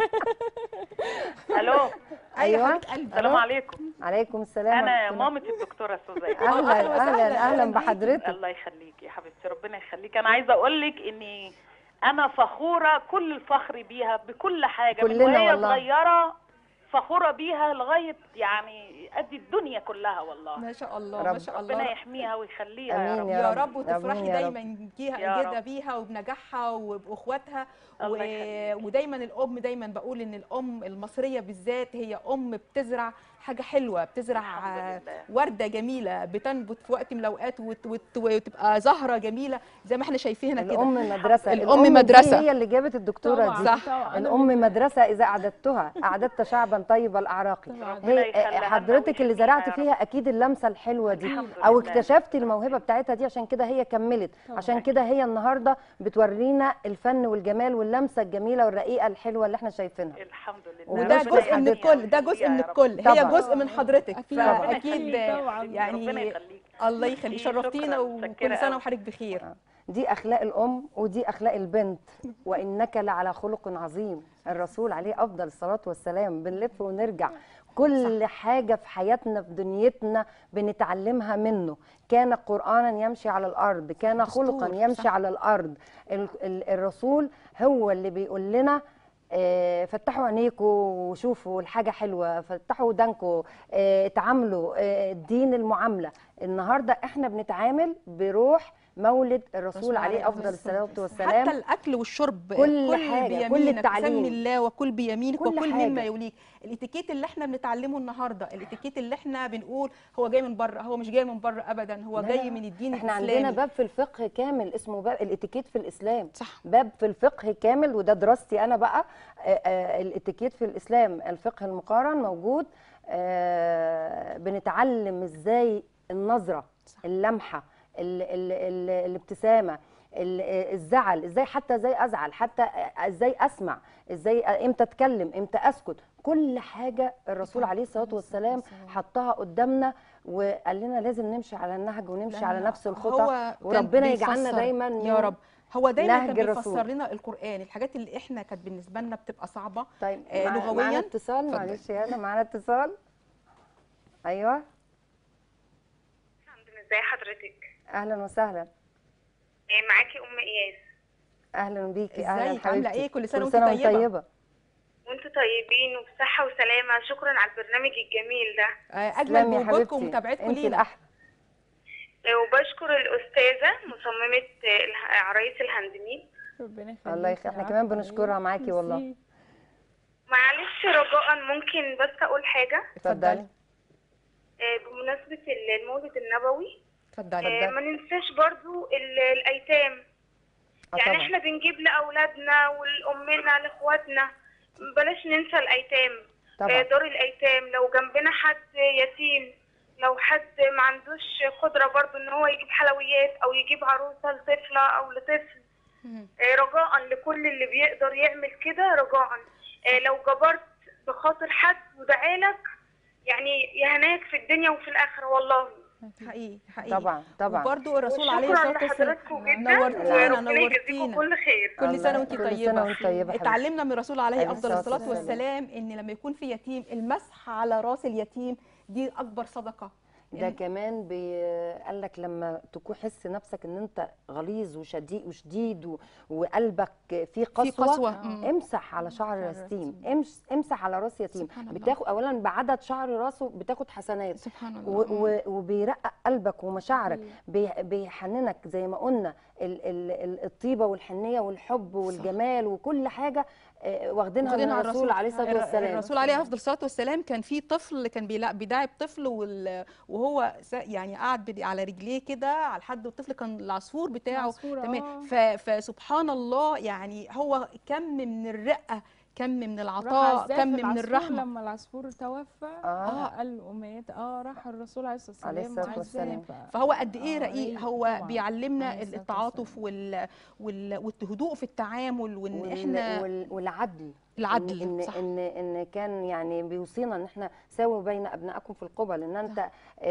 الو ايوه أيوة. حبيبه قلبي السلام عليكم عليكم السلام انا ورحمة الله. مامة الدكتورة سوزان اهلا أهلاً وسهلاً، اهلا أهلاً اهلا بيكي. بحضرتك الله يخليك يا حبيبتي ربنا يخليك انا عايزه اقول لك اني انا فخوره كل الفخر بيها بكل حاجه كلنا من وهي والله. صغيره فخوره بيها لغايه يعني قد الدنيا كلها والله ما شاء الله رب- ما شاء ربنا الله يحميها ويخليها يا امين رب يا يا رب رب وتفرحي آمين يا رب. دايما جيها يا كده رب. بيها وبنجاحها وباخواتها الله و... يخليك. ودايما الام دايما بقول ان الام المصريه بالذات هي ام بتزرع حاجه حلوه بتزرع الحمد لله. ورده جميله بتنبت في وقت من الاوقات وت... وت... وتبقى زهره جميله زي ما احنا شايفينها كده الام مدرسه الأم دي مدرسة. هي اللي جابت الدكتوره طبعاً، دي صح. طبعاً. أنا الام من- مدرسه اذا اعددتها اعددت شعبا طيب الاعراق طبعاً. ربنا هي يخليها لنا حضرتك اللي ويحميها زرعت يا رب. فيها اكيد اللمسه الحلوه دي الحمد او لله. اكتشفتي الموهبه بتاعتها دي عشان كده هي كملت طبعاً. عشان كده هي النهارده بتورينا الفن والجمال واللمسه الجميله والرقيقه الحلوه اللي احنا شايفينها الحمد لله وده وده ربنا جزء من يخليها الكل ده جزء ويخليها من يا رب. الكل هي طبعاً. جزء من حضرتك أكيد. ربنا فاكيد يخليك. طبعاً. ربنا يعني يخليك الله يخليك شكراً، شرفتينا وكل متشكرة سنه أوي. وحضرتك بخير دي اخلاق الام ودي اخلاق البنت وانك لعلى خلق عظيم الرسول عليه افضل الصلاه والسلام بنلف ونرجع كل حاجه في حياتنا في دنيتنا بنتعلمها منه كان قرانا يمشي على الارض كان دستور، خلقا يمشي صح. على الارض ال- ال- الرسول هو اللي بيقول لنا آه، فتحوا عينيكم وشوفوا الحاجة حلوة فتحوا ودانكم آه، اتعاملوا آه، الدين المعاملة النهاردة احنا بنتعامل بروح مولد الرسول الرسول عليه عليه أفضل الصلاة الصلاة والسلام حتى الاكل والشرب كل حاجة، كل بيمينك التعليم. بسم الله وكل بيمينك كل وكل حاجة. مما يوليك الاتيكيت اللي احنا بنتعلمه النهارده الاتيكيت اللي احنا بنقول هو جاي من بره هو مش جاي من بره ابدا هو لا، جاي لا. من الدين احنا الاسلامي عندنا باب في الفقه كامل اسمه باب الاتيكيت في الإسلام صح باب في الفقه كامل وده دراستي انا بقى آه، آه، الاتيكيت في الاسلام الفقه المقارن موجود آه، بنتعلم ازاي النظره صح. اللمحه ال ال ال الابتسامه ال- الزعل ازاي حتى ازاي ازعل حتى ازاي اسمع ازاي امتى اتكلم امتى اسكت كل حاجه الرسول عليه الصلاه والسلام حطها قدامنا وقال لنا لازم نمشي على النهج ونمشي على لأن نفس الخطى هو كان وربنا يجعلنا بيفسر- دايما يا من رب هو دايما نهج كان الرسول. بيفسر لنا القران الحاجات اللي احنا كانت بالنسبه لنا بتبقى صعبه طيب آه، مع- لغوياً؟ معانا اتصال اتفضل. معلش يا انا معانا اتصال ايوه ازي حضرتك اهلا وسهلا إيه، معاكي ام اياس اهلا بيكي اهلا ازيك عامله حبيبتي ايه كل سنه كل وانت سنه وانت طيبه طيبه وانتوا طيبين وبصحه وسلامه شكرا على البرنامج الجميل ده آه، تسلمي اجمل يا بوجودكم حبيبتي ومتابعتكم انت لينا الاحلى إيه، وبشكر الاستاذه مصممه آه، اله- عرايس الهاندميد ربنا يخليك الله يخليك احنا كمان بنشكرها معاكي والله معلش رجاء ممكن بس اقول حاجه اتفضلي آه، بمناسبه المولد النبوي اتفضلي آه، ما ننساش برضو ال- الايتام آه يعني طبعا احنا بنجيب لاولادنا ولامنا لاخواتنا بلاش ننسى الايتام آه، طبعا دار الايتام لو جنبنا حد يتيم لو حد ما عندوش قدره برضو ان هو يجيب حلويات او يجيب عروسه لطفله او لطفل مم. آه، رجاء لكل اللي بيقدر يعمل كده رجاء آه، لو جبرت بخاطر حد ودعالك يعني يهناك في الدنيا وفي الاخره والله حقيقي حقيقي طبعا طبعا وبرضو الرسول عليه شكرا الصلاه والسلام لحضراتكم جدا نورتينا وربنا يجزيكم نورتينا كل خير كل الله- سنه وانت كل سنة طيبه وانت طيبة حبيبتي. اتعلمنا من الرسول عليه عليه افضل الصلاة الصلاه والسلام. والسلام ان لما يكون في يتيم المسح على راس اليتيم دي اكبر صدقه ده إن- كمان بي- قال لك لما تكون حس نفسك ان انت غليظ وشديد وشديد و- وقلبك فيه في قسوه, قسوه مم. امسح على شعر شعر يتيم امس- امسح على راس يتيم سبحان الله. بتاخد اولا بعدد شعر راسه بتاخد حسنات سبحان الله و- و- وبيرقق قلبك ومشاعرك بي- بيحننك زي ما قلنا ال- ال- ال- الطيبه والحنيه والحب والجمال وكل حاجه آه، واخدينها من واخدينها على الرسول عليه الصلاه الر- والسلام الرسول عليه افضل الصلاه والسلام كان في طفل كان بيلا- بيداعب طفل وال- وهو س- يعني قاعد بد- على رجليه كده على حد الطفل كان العصفور بتاعه العصفور، تمام آه. ف- فسبحان الله يعني هو كم من الرقه كم من راح العطاء إزاي كم في من العصفور الرحمه لما العصفور توفى آه. اه قال له مات اه راح الرسول عليه الصلاه عليه والسلام الصلاة وعزاه. والسلام. ف- فهو قد ايه آه، رقيق رقيق هو طبعاً. بيعلمنا عليه الصلاة التعاطف وال... وال... والهدوء في التعامل وان وال- احنا وال- والعدل العدل ان صح. ان ان كان يعني بيوصينا ان احنا ساووا بين ابنائكم في القبل ان انت آه،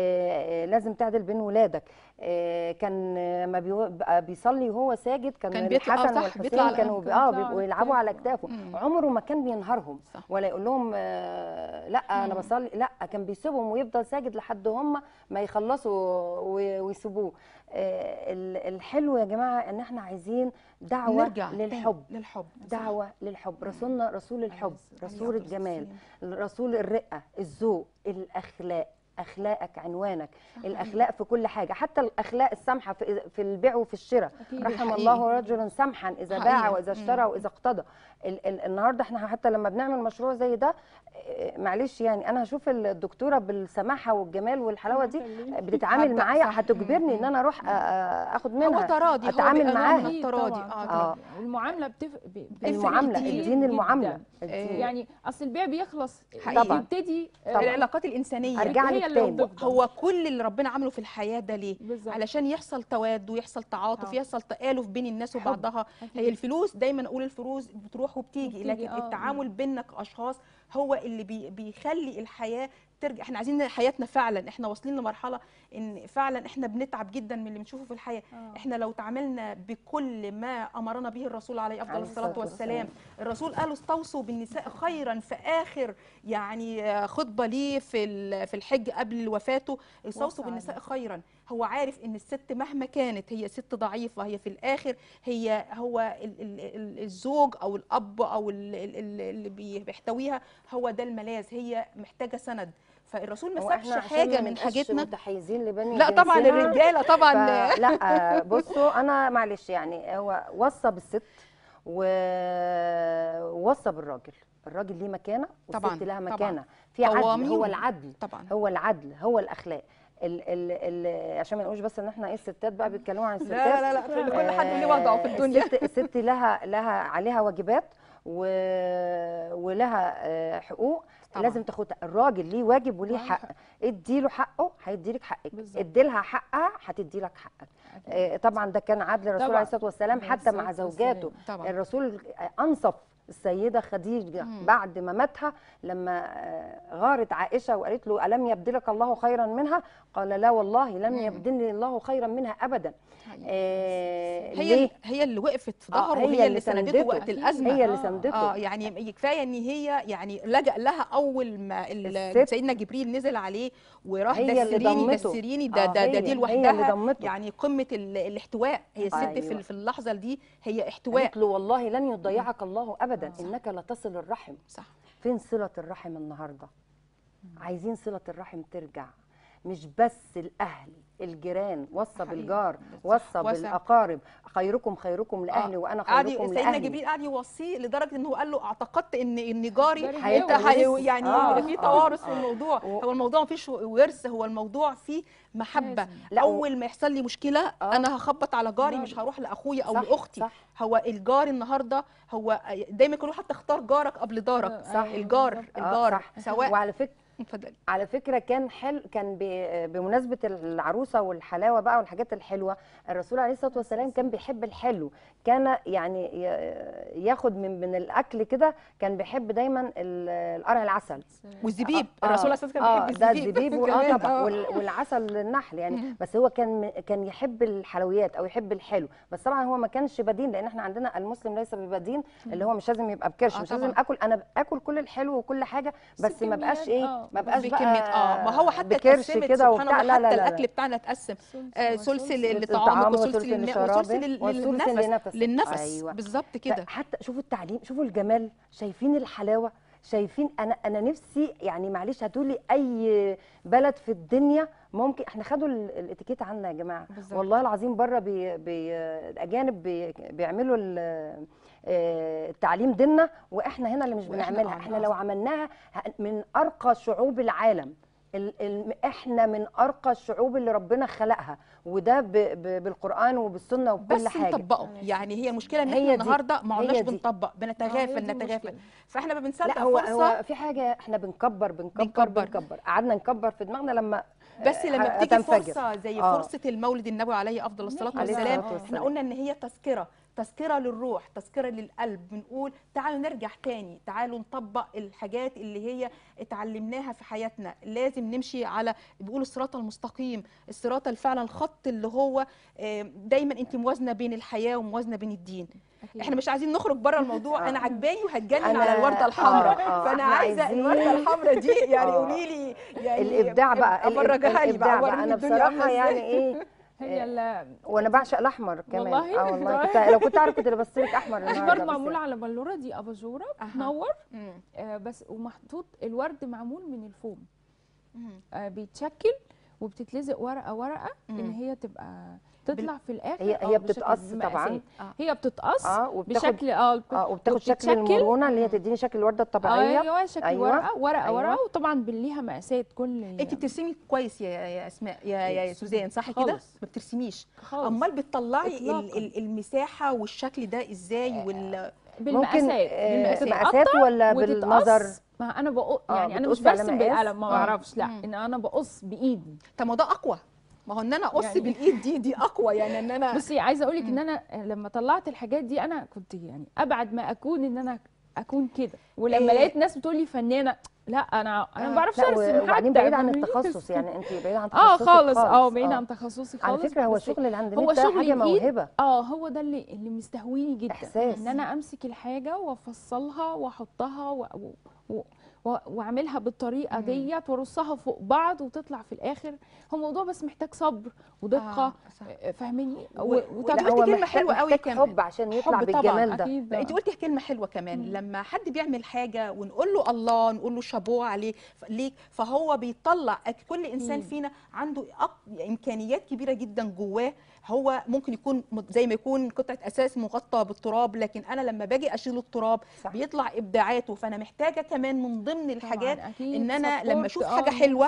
آه، لازم تعدل بين ولادك آه، كان آه، ما بيو- بقى بيصلي وهو ساجد كان, كان بيطلع- آه، الحسن صح، والحسين بيطلع على- كانوا كان اه بيطلع بيبقوا على يلعبوا على كتافه. كتافه مم. عمره ما كان بينهارهم صح. ولا يقول لهم آه، لا انا بصلي لا كان بيسيبهم ويفضل ساجد لحد هم ما يخلصوا و- ويسيبوه آه، ال- الحلو يا جماعه ان احنا عايزين دعوه نرجع تاني للحب للحب صح. دعوة للحب رسولنا رسول الحب عليه رسول أفضل الجمال الصلاة رسول الرقة الذوق الأخلاق أخلاقك عنوانك الأخلاق في كل حاجة حتى الأخلاق السامحة في في البيع وفي الشراء أكيد. رحم حقيقي. الله رجلا سمحا إذا باع حقيقة. وإذا اشترى مم. وإذا اقتضى ال ال النهاردة احنا حتى لما بنعمل مشروع زي ده آه، معلش يعني أنا هشوف الدكتورة بالسماحة والجمال والحلاوة دي بتتعامل حتى- معايا صح. هتجبرني إن مم. أنا أروح آه، آه، آخد هو منها تراضي هو أتعامل بيبقى نوع معاها. من أكيد التراضي طبعاً، اه طبعاً. آه. والمعامله بتفرق ب- بتفرق المعاملة كتير الدين جداً. المعاملة آه، الدين. يعني اصل البيع بيخلص حقيقي. طبعاً. يبتدي آه، طبعاً. العلاقات الانسانيه أرجع هي لك اللي تاني. بتفضل. هو كل اللي ربنا عمله في الحياه ده ليه بالظبط. علشان يحصل تواد ويحصل تعاطف آه. يحصل تآلف بين الناس حب. وبعضها أكيد. هي الفلوس دايما اقول الفلوس بتروح وبتيجي وبتيجي، لكن آه. التعامل بيننا كاشخاص هو اللي بي بيخلي الحياه ترجع احنا عايزين حياتنا فعلا احنا واصلين لمرحله ان فعلا احنا بنتعب جدا من اللي بنشوفه في الحياه آه. احنا لو تعاملنا بكل ما امرنا به الرسول عليه افضل عليه الصلاه الصلاة والسلام الرسول قال استوصوا بالنساء خيرا في اخر يعني آه، خطبه ليه في ال- في الحج قبل وفاته استوصوا وصى بالنساء عليه. خيرا هو عارف ان الست مهما كانت هي ست ضعيفه هي في الاخر هي هو ال- ال- ال- الزوج او الاب او ال- ال- ال- اللي بي- بيحتويها هو ده الملاذ هي محتاجه سند فالرسول ما هو سابش إحنا عشان حاجه ما من نبقاش حاجتنا متحيزين لبني لا طبعا جنسنا، الرجاله طبعا ف- لا بصوا انا معلش يعني هو وصى بالست ووصى بالراجل الراجل ليه مكانه طبعاً، والست لها طبعاً. مكانه في عدل قوامين. هو العدل طبعا هو العدل هو الاخلاق ال ال ال عشان ما نقولش بس ان احنا ايه الستات بقى بيتكلموا عن لا الستات لا لا, لا كل كل حد ليه وضعه في آه، الدنيا الست, الست لها لها عليها واجبات و... ولها آه، حقوق طبعاً. لازم تاخدها الراجل ليه واجب وليه ليه حق حق. ادي له حقه هيدي لك حقك بالظبط. ادي لها حقها هتدي لك حقك أكيد. آه، طبعا ده كان عدل الرسول طبعاً. عليه الصلاه والسلام عليه حتى مع الصلاة زوجاته والسلام. طبعا الرسول انصف السيده خديجه مم. بعد ما ماتها لما آه، غارت عائشه وقالت له الم يبدلك الله خيرا منها قال لا والله لم مم. يبدلني الله خيرا منها ابدا آه، هي ليه هي اللي وقفت في آه، ظهره هي وهي اللي اللي سندته سندته. وقت الازمه هي اللي آه، سندته اه يعني كفايه ان هي يعني لجأ لها اول ما ال- الست. سيدنا جبريل نزل عليه وراح هي اللي دسريني ضمته. دسريني ده آه، ده, ده هي- دي هي لوحدها اللي ضمته. يعني قمه ال- الاحتواء هي الست أيوة. في في اللحظه دي هي احتواء قالت له والله لن يضيعك الله ابدا آه. انك لتصل الرحم صح فين صله الرحم النهارده عايزين صله الرحم ترجع مش بس الاهل الجيران وصى حقيقي. بالجار بالظبط. وصى وصى. بالاقارب خيركم خيركم لاهلي وانا قعد خيركم سيدنا لاهلي جبريل قعد يوصيه لدرجه ان هو قال له اعتقدت ان ان جاري جاري انت هيورث. هي يعني آه، في آه، توارث في آه. الموضوع و- هو الموضوع مفيش ورث هو الموضوع فيه محبه لازم. لا، و- اول ما يحصل لي مشكله آه. انا هخبط على جاري جاري. مش هروح لاخويا او صح، لاختي صح. هو الجار النهارده هو دايما يقولوا حتى اختار جارك قبل دارك صح. الجار بالظبط. آه، الجار صح. سواء وعلى فكره اتفضلي على فكره كان حلو كان ب- بمناسبه العروسه والحلاوه بقى والحاجات الحلوه الرسول عليه الصلاه والسلام كان بيحب الحلو كان يعني ي- ياخد من من الاكل كده كان بيحب دايما ال- القرع العسل والزبيب آه، الرسول عليه الصلاه اه والسلام ده كان بيحب الزبيب كمان، اه طبعا آه. وال- والعسل للنحل يعني مم. بس هو كان م- كان يحب الحلويات او يحب الحلو بس طبعا هو ما كانش بدين لان احنا عندنا المسلم ليس ببدين اللي هو مش لازم يبقى بكرش آه، مش طبعاً. لازم اكل انا اكل كل الحلو وكل حاجه بس ما بقاش بكميات، ايه آه، ما بقاش بكمية بقى اه ما هو حتى بكرش اتقسمت كده سبحان وبتاع الله لا حتى لا لا الاكل بتاعنا اتقسم آه، ثلث للطعام للطعام وثلث وثلث للماء وثلث للشراب لل- وثلث للنفس لنفس. للنفس أيوة. بالظبط كده حتى شوفوا التعليم شوفوا الجمال شايفين الحلاوه شايفين انا انا نفسي يعني معلش هاتولي اي بلد في الدنيا ممكن احنا خدوا ال- الاتيكيت عنا يا جماعه بالظبط. والله العظيم بره بي بي الاجانب بي بيعملوا ال- آه، التعليم ديننا واحنا هنا اللي مش وإحنا بنعملها آه، احنا لو عملناها ه- من ارقى شعوب العالم ال ال احنا من ارقى الشعوب اللي ربنا خلقها وده ب ب بالقران وبالسنه وبكل بس حاجه نطبقه يعني هي المشكله ان هي احنا دي. النهارده ما هي عدناش دي. بنطبق بنتغافل دي نتغافل المشكلة. فاحنا ما بنصدق لا هو فرصه هو في حاجه احنا بنكبر بنكبر بنكبر. بنكبر قعدنا نكبر في دماغنا لما بس لما ه- بتيجي هتنفجر. فرصه زي آه. فرصه المولد النبوي عليه افضل الصلاه عليه والسلام الصلاة احنا والسلام. قلنا ان هي تذكره تذكره للروح تذكره للقلب بنقول تعالوا نرجع تاني تعالوا نطبق الحاجات اللي هي اتعلمناها في حياتنا لازم نمشي على بيقولوا الصراط المستقيم الصراط فعلا الخط اللي هو آه، دايما انت موازنه بين الحياه وموازنه بين الدين أكيد. احنا مش عايزين نخرج بره الموضوع آه. انا عجباني وهتجنن أنا- على الورده الحمراء آه، آه، فانا إحنا عايزه عايزين- الورده الحمراء دي يعني آه. قولي لي يعني الابداع بقى ال- افرجها لي الابداع بقى بقى وريني انا الدنيا عاملة بصراحه إزاي. يعني ايه هي ال- وانا بعشق الاحمر كمان والله؟ اه والله كنت لو كنت اعرف كنت لبست لك احمر النهارده الورد بس معمول على بلوره دي اباجوره أها. بتنور مم. آه بس ومحطوط الورد معمول من الفوم مم. آه بيتشكل وبتتلزق ورقه ورقه ان مم. هي تبقى تطلع في الاخر هي- آه، هي بشكل- بتتقص بمقاسات. طبعاً. آه. هي بتتقص اه وبتاخد بشكل اه اه وبتاخد شكل وبتتشكل. المرونه اللي هي تديني شكل الورده الطبيعيه ايوه شكل أيوة. ورقه ورقه أيوة. ورقه وطبعا ليها مقاسات كل انت بترسمي كويس يا يا اسماء يا يا سوزان صح كده خالص. ما بترسميش خالص امال بتطلعي ال- إطلاقاً. ال- المساحه والشكل ده ازاي وال بالمقاسات ممكن آه، بالمقاسات مقاسات ولا وتتقص. بالنظر ما انا بقص آه، يعني انا مش بتقصي على برسم مقاس؟ بالقلم ما آه. بعرفش لا مم. ان انا بقص بايدي طب ما ده اقوى ما هو ان انا اقص يعني- بالايد دي دي اقوى يعني ان انا بصي عايزه اقول لك ان مم. انا لما طلعت الحاجات دي انا كنت يعني ابعد ما اكون ان انا اكون كده ولما إيه. لقيت ناس بتقول لي فنانه لا انا انا آه. ما بعرفش لا ارسم وبعدين حتى بعيد عن يعني التخصص يعني انت بعيد عن اه تخصصك خالص اه بعيد عن تخصصي على خالص فكره هو بس شغل الهاند هو ميد ده شغل حاجه الإيد. موهبه اه هو ده اللي اللي مستهويني جدا إحساس. ان انا امسك الحاجه وافصلها واحطها و... و... و... و- واعملها بالطريقه مم. ديت وارصها فوق بعض وتطلع في الاخر هو موضوع بس محتاج صبر ودقه آه، صح. آه، فاهماني و- و- لا، وتجربة قلت هو كلمة محتاج- حلوة قوي محتاج كمان. حب عشان يطلع حب طبعاً، بالجمال ده اكيد لا انت قلتي كلمه حلوه كمان مم. لما حد بيعمل حاجه ونقول له الله نقول له شابوه عليه ف- ليك فهو بيطلع أك- كل انسان أكيد. فينا عنده أق- امكانيات كبيره جدا جواه هو ممكن يكون مت- زي ما يكون قطعه اساس مغطى بالتراب لكن انا لما باجي اشيل التراب صح. بيطلع ابداعاته فانا محتاجه كمان من ضمن الحاجات طبعاً، أكيد ان انا لما support، اشوف آه، حاجه حلوه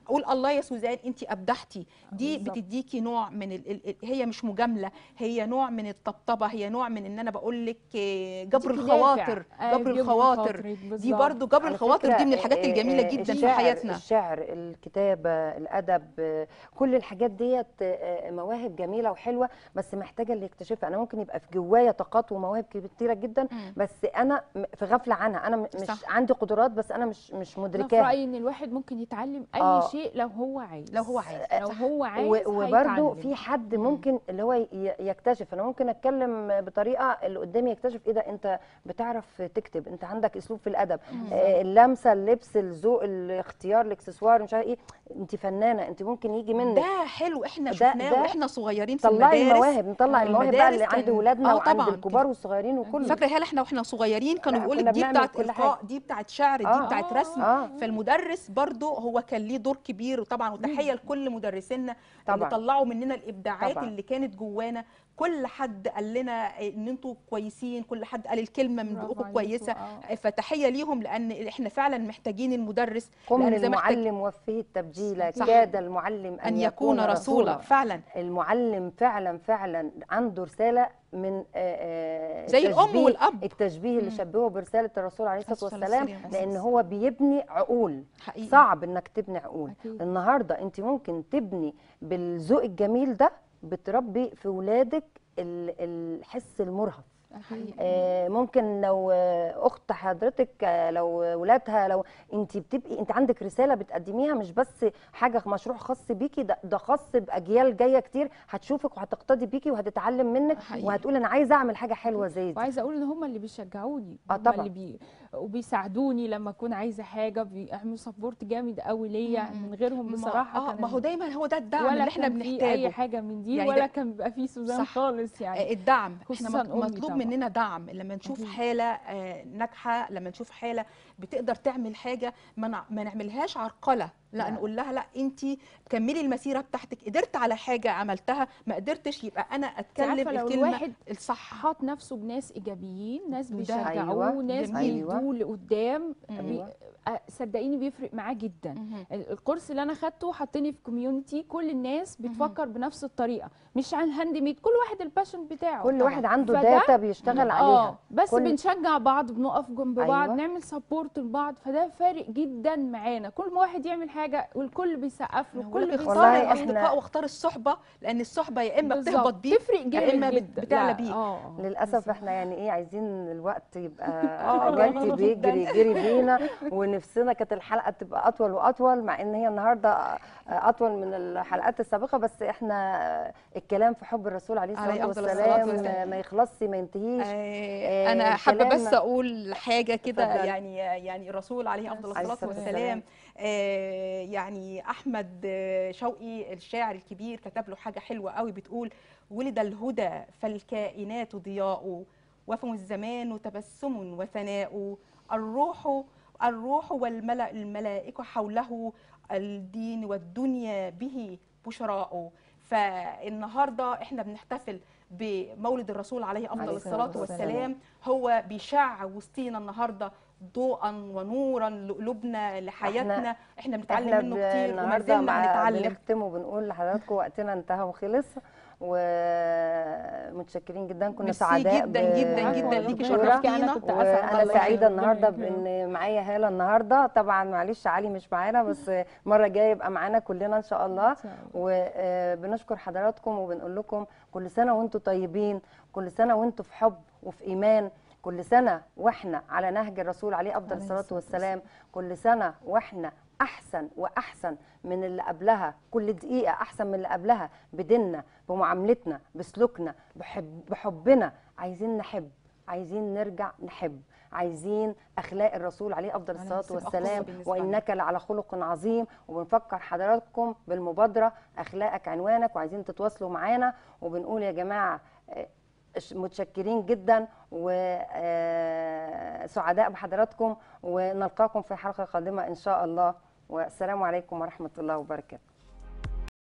اقول الله يا سوزان انت ابدحتي دي بالظبط. بتديكي نوع من ال... ال... ال- هي مش مجامله هي نوع من الطبطبه هي نوع من ان انا بقول لك آه، جبر دي الخواطر دافع. آه، جبر جبر الخواطر خاطرك دي بالظبط. برضو جبر على الخواطر فكرة، دي من الحاجات آه، الجميله آه، جدا في الشعر- حياتنا الشعر الكتابة الأدب آه، كل الحاجات ديت آه، مواهب جميلة وحلوة بس محتاجة اللي يكتشفها أنا ممكن يبقى في جوايا طاقات ومواهب كتيرة جدا مم. بس أنا م- في غفلة عنها أنا م- مش صح. عندي قدرات بس أنا مش مش انا في مدركاها رايي ان الواحد ممكن يتعلم اي آه. شيء لو هو عايز لو هو عايز. لو هو عايز و- وبرده هيتعلم. في حد ممكن اللي هو ي- يكتشف انا ممكن اتكلم بطريقه اللي قدامي يكتشف ايه ده انت بتعرف تكتب انت عندك اسلوب في الادب آه، اللمسه اللبس الذوق الاختيار الاكسسوار مش عارف ايه انت فنانه انت ممكن يجي منك ده حلو احنا ده- شفناه ده واحنا صغيرين في طلعي المدارس المواهب نطلع المواهب بقى اللي المدارس عند كان- ولادنا آه وعند طبعاً. الكبار والصغيرين وكله فاكره هلا احنا واحنا صغيرين كانوا لا، بيقولوا كنا دي بنعمل بتاعت كل القاء حاجة. دي بتاعت شعر دي آه. بتاعت رسم اه فالمدرس برضو هو كان ليه دور كبير وطبعا وتحيه لكل مدرسينا اللي طبعا. طلعوا مننا الابداعات طبعا. اللي كانت جوانا كل حد قال لنا ان انتوا كويسين كل حد قال الكلمه من برافو بقكم عليكم. كويسه آه. فتحيه ليهم لان احنا فعلا محتاجين المدرس قم لأن زي ما احتاج- المعلم وفيه التبجيل صح. كاد المعلم ان, ان يكون رسولا فعلا المعلم فعلا فعلا عنده رساله من آه، آه، زي الام التشبيه- والاب التشبيه اللي مم. شبهه برساله الرسول عليه الصلاه عليه والسلام الصلاة لان والسلام. هو بيبني عقول حقيقي صعب انك تبني عقول أكيد. النهارده انت ممكن تبني بالذوق الجميل ده بتربي في ولادك ال- الحس المرهف حقيقي. آه، ممكن لو آه، اخت حضرتك آه، لو ولادها لو انت بتبقي انت عندك رساله بتقدميها مش بس حاجه مشروع خاص بيكي ده, ده خاص باجيال جايه كتير هتشوفك وهتقتدي بيكي وهتتعلم منك حقيقي. وهتقول انا عايزه اعمل حاجه حلوه زي دي وعايزه اقول ان هم اللي بيشجعوني آه هم طبعاً. اللي بي... وبيساعدوني لما اكون عايزه حاجه بيعملوا سبورت جامد قوي ليا مم. من غيرهم ما- بصراحه اه كان ما هو دايما هو ده الدعم ولا اللي احنا كان في بنحتاجه اي حاجه من دي يعني ولا ده- كان بيبقى فيه سوزان صح. خالص يعني آه، الدعم احنا خصوصاً مط- أمي مطلوب طبعاً. مننا دعم لما نشوف أكيد. حاله آه، ناجحه لما نشوف حاله بتقدر تعمل حاجه ما نع- ما نعملهاش عرقله لا لا. نقول لها لا انت كملي المسيره بتاعتك قدرت على حاجه عملتها ما قدرتش يبقى انا انت اتكلم عارفه لو الكلمه الواحد الصح حاط نفسه بناس ايجابيين ناس ده بيشجعوه أيوة، ناس جميل. بيدوه لقدام مم. بي... آه، صدقيني بيفرق معاه جدا مهم. ال- الكورس اللي انا خدته حطني في كوميونتي كل الناس بتفكر بنفس الطريقه مش عن هاند ميد كل واحد الباشن بتاعه كل طبعاً. واحد عنده فده- داتا بيشتغل عليها اه بس كل- بنشجع بعض بنقف جنب بعض أيوة. نعمل سبورت لبعض فده فارق جدا معانا كل ما واحد يعمل حاجه والكل بيسقف له أنا بقول الكل لك بيسقف اختار والله له. الاصدقاء إحنا- واختار الصحبه لان الصحبه يا اما بالظبط. بتهبط بيك تفرق جامد إما بت- جدا بتعلى لا، بيك. اه آه. للاسف احنا يعني ايه عايزين الوقت يبقى آه، الوقت جدا. بيجري يجري بينا ونفسنا كانت الحلقه تبقى اطول واطول مع ان هي النهارده اطول من الحلقات السابقه بس احنا الكلام في حب الرسول عليه عليه الصلاه أفضل الصلاة والسلام والسلام. ما يخلصش ما ينتهيش آه، انا آه، حابه بس كلامنا- اقول حاجه كده اتفضلي. يعني يعني الرسول عليه افضل عليه الصلاه الصلاة والسلام آه، يعني احمد آه، شوقي الشاعر الكبير كتب له حاجه حلوه قوي بتقول ولد الهدى فالكائنات ضياء وفم الزمان تبسم وثناء الروح الروح والملأ الملائكة حوله الدين والدنيا به بشراء فالنهارده احنا بنحتفل بمولد الرسول عليه افضل عليه الصلاه الصلاة والسلام هو بيشع وسطينا النهارده ضوءا ونورا لقلوبنا لحياتنا احنا بنتعلم احنا منه ب- كتير وما النهارده زلنا مع- هنتعلم بنختم وبنقول لحضراتكم وقتنا انتهى وخلص ومتشكرين جدا كنا ميرسي سعداء جدا ب- جدا جدا ربنا ليكي بالدكتورة. شرفتينا أنا كنت أسعد. وانا الله سعيده يخليك. النهارده ربنا يكرمك. بان معايا هاله النهارده طبعا معلش علي مش معانا بس المره الجايه يبقى معانا كلنا ان شاء الله إن شاء الله. وبنشكر حضراتكم وبنقول لكم كل سنه وانتم طيبين كل سنه وانتم في حب وفي ايمان كل سنه واحنا على نهج الرسول عليه افضل عليه الصلاه الصلاة والسلام كل سنه واحنا احسن واحسن من اللي قبلها كل دقيقه احسن من اللي قبلها بديننا بمعاملتنا بسلوكنا بحب بحبنا عايزين نحب عايزين نرجع نحب عايزين اخلاق الرسول عليه افضل عليه الصلاه الصلاة والسلام بالنسبة لنا. وانك لعلى خلق عظيم وبنفكر حضراتكم بالمبادره اخلاقك عنوانك وعايزين تتواصلوا معانا وبنقول يا جماعه آه، ش- متشكرين جدا وسعداء بحضراتكم ونلقاكم في حلقه قادمه ان شاء الله والسلام عليكم ورحمه الله وبركاته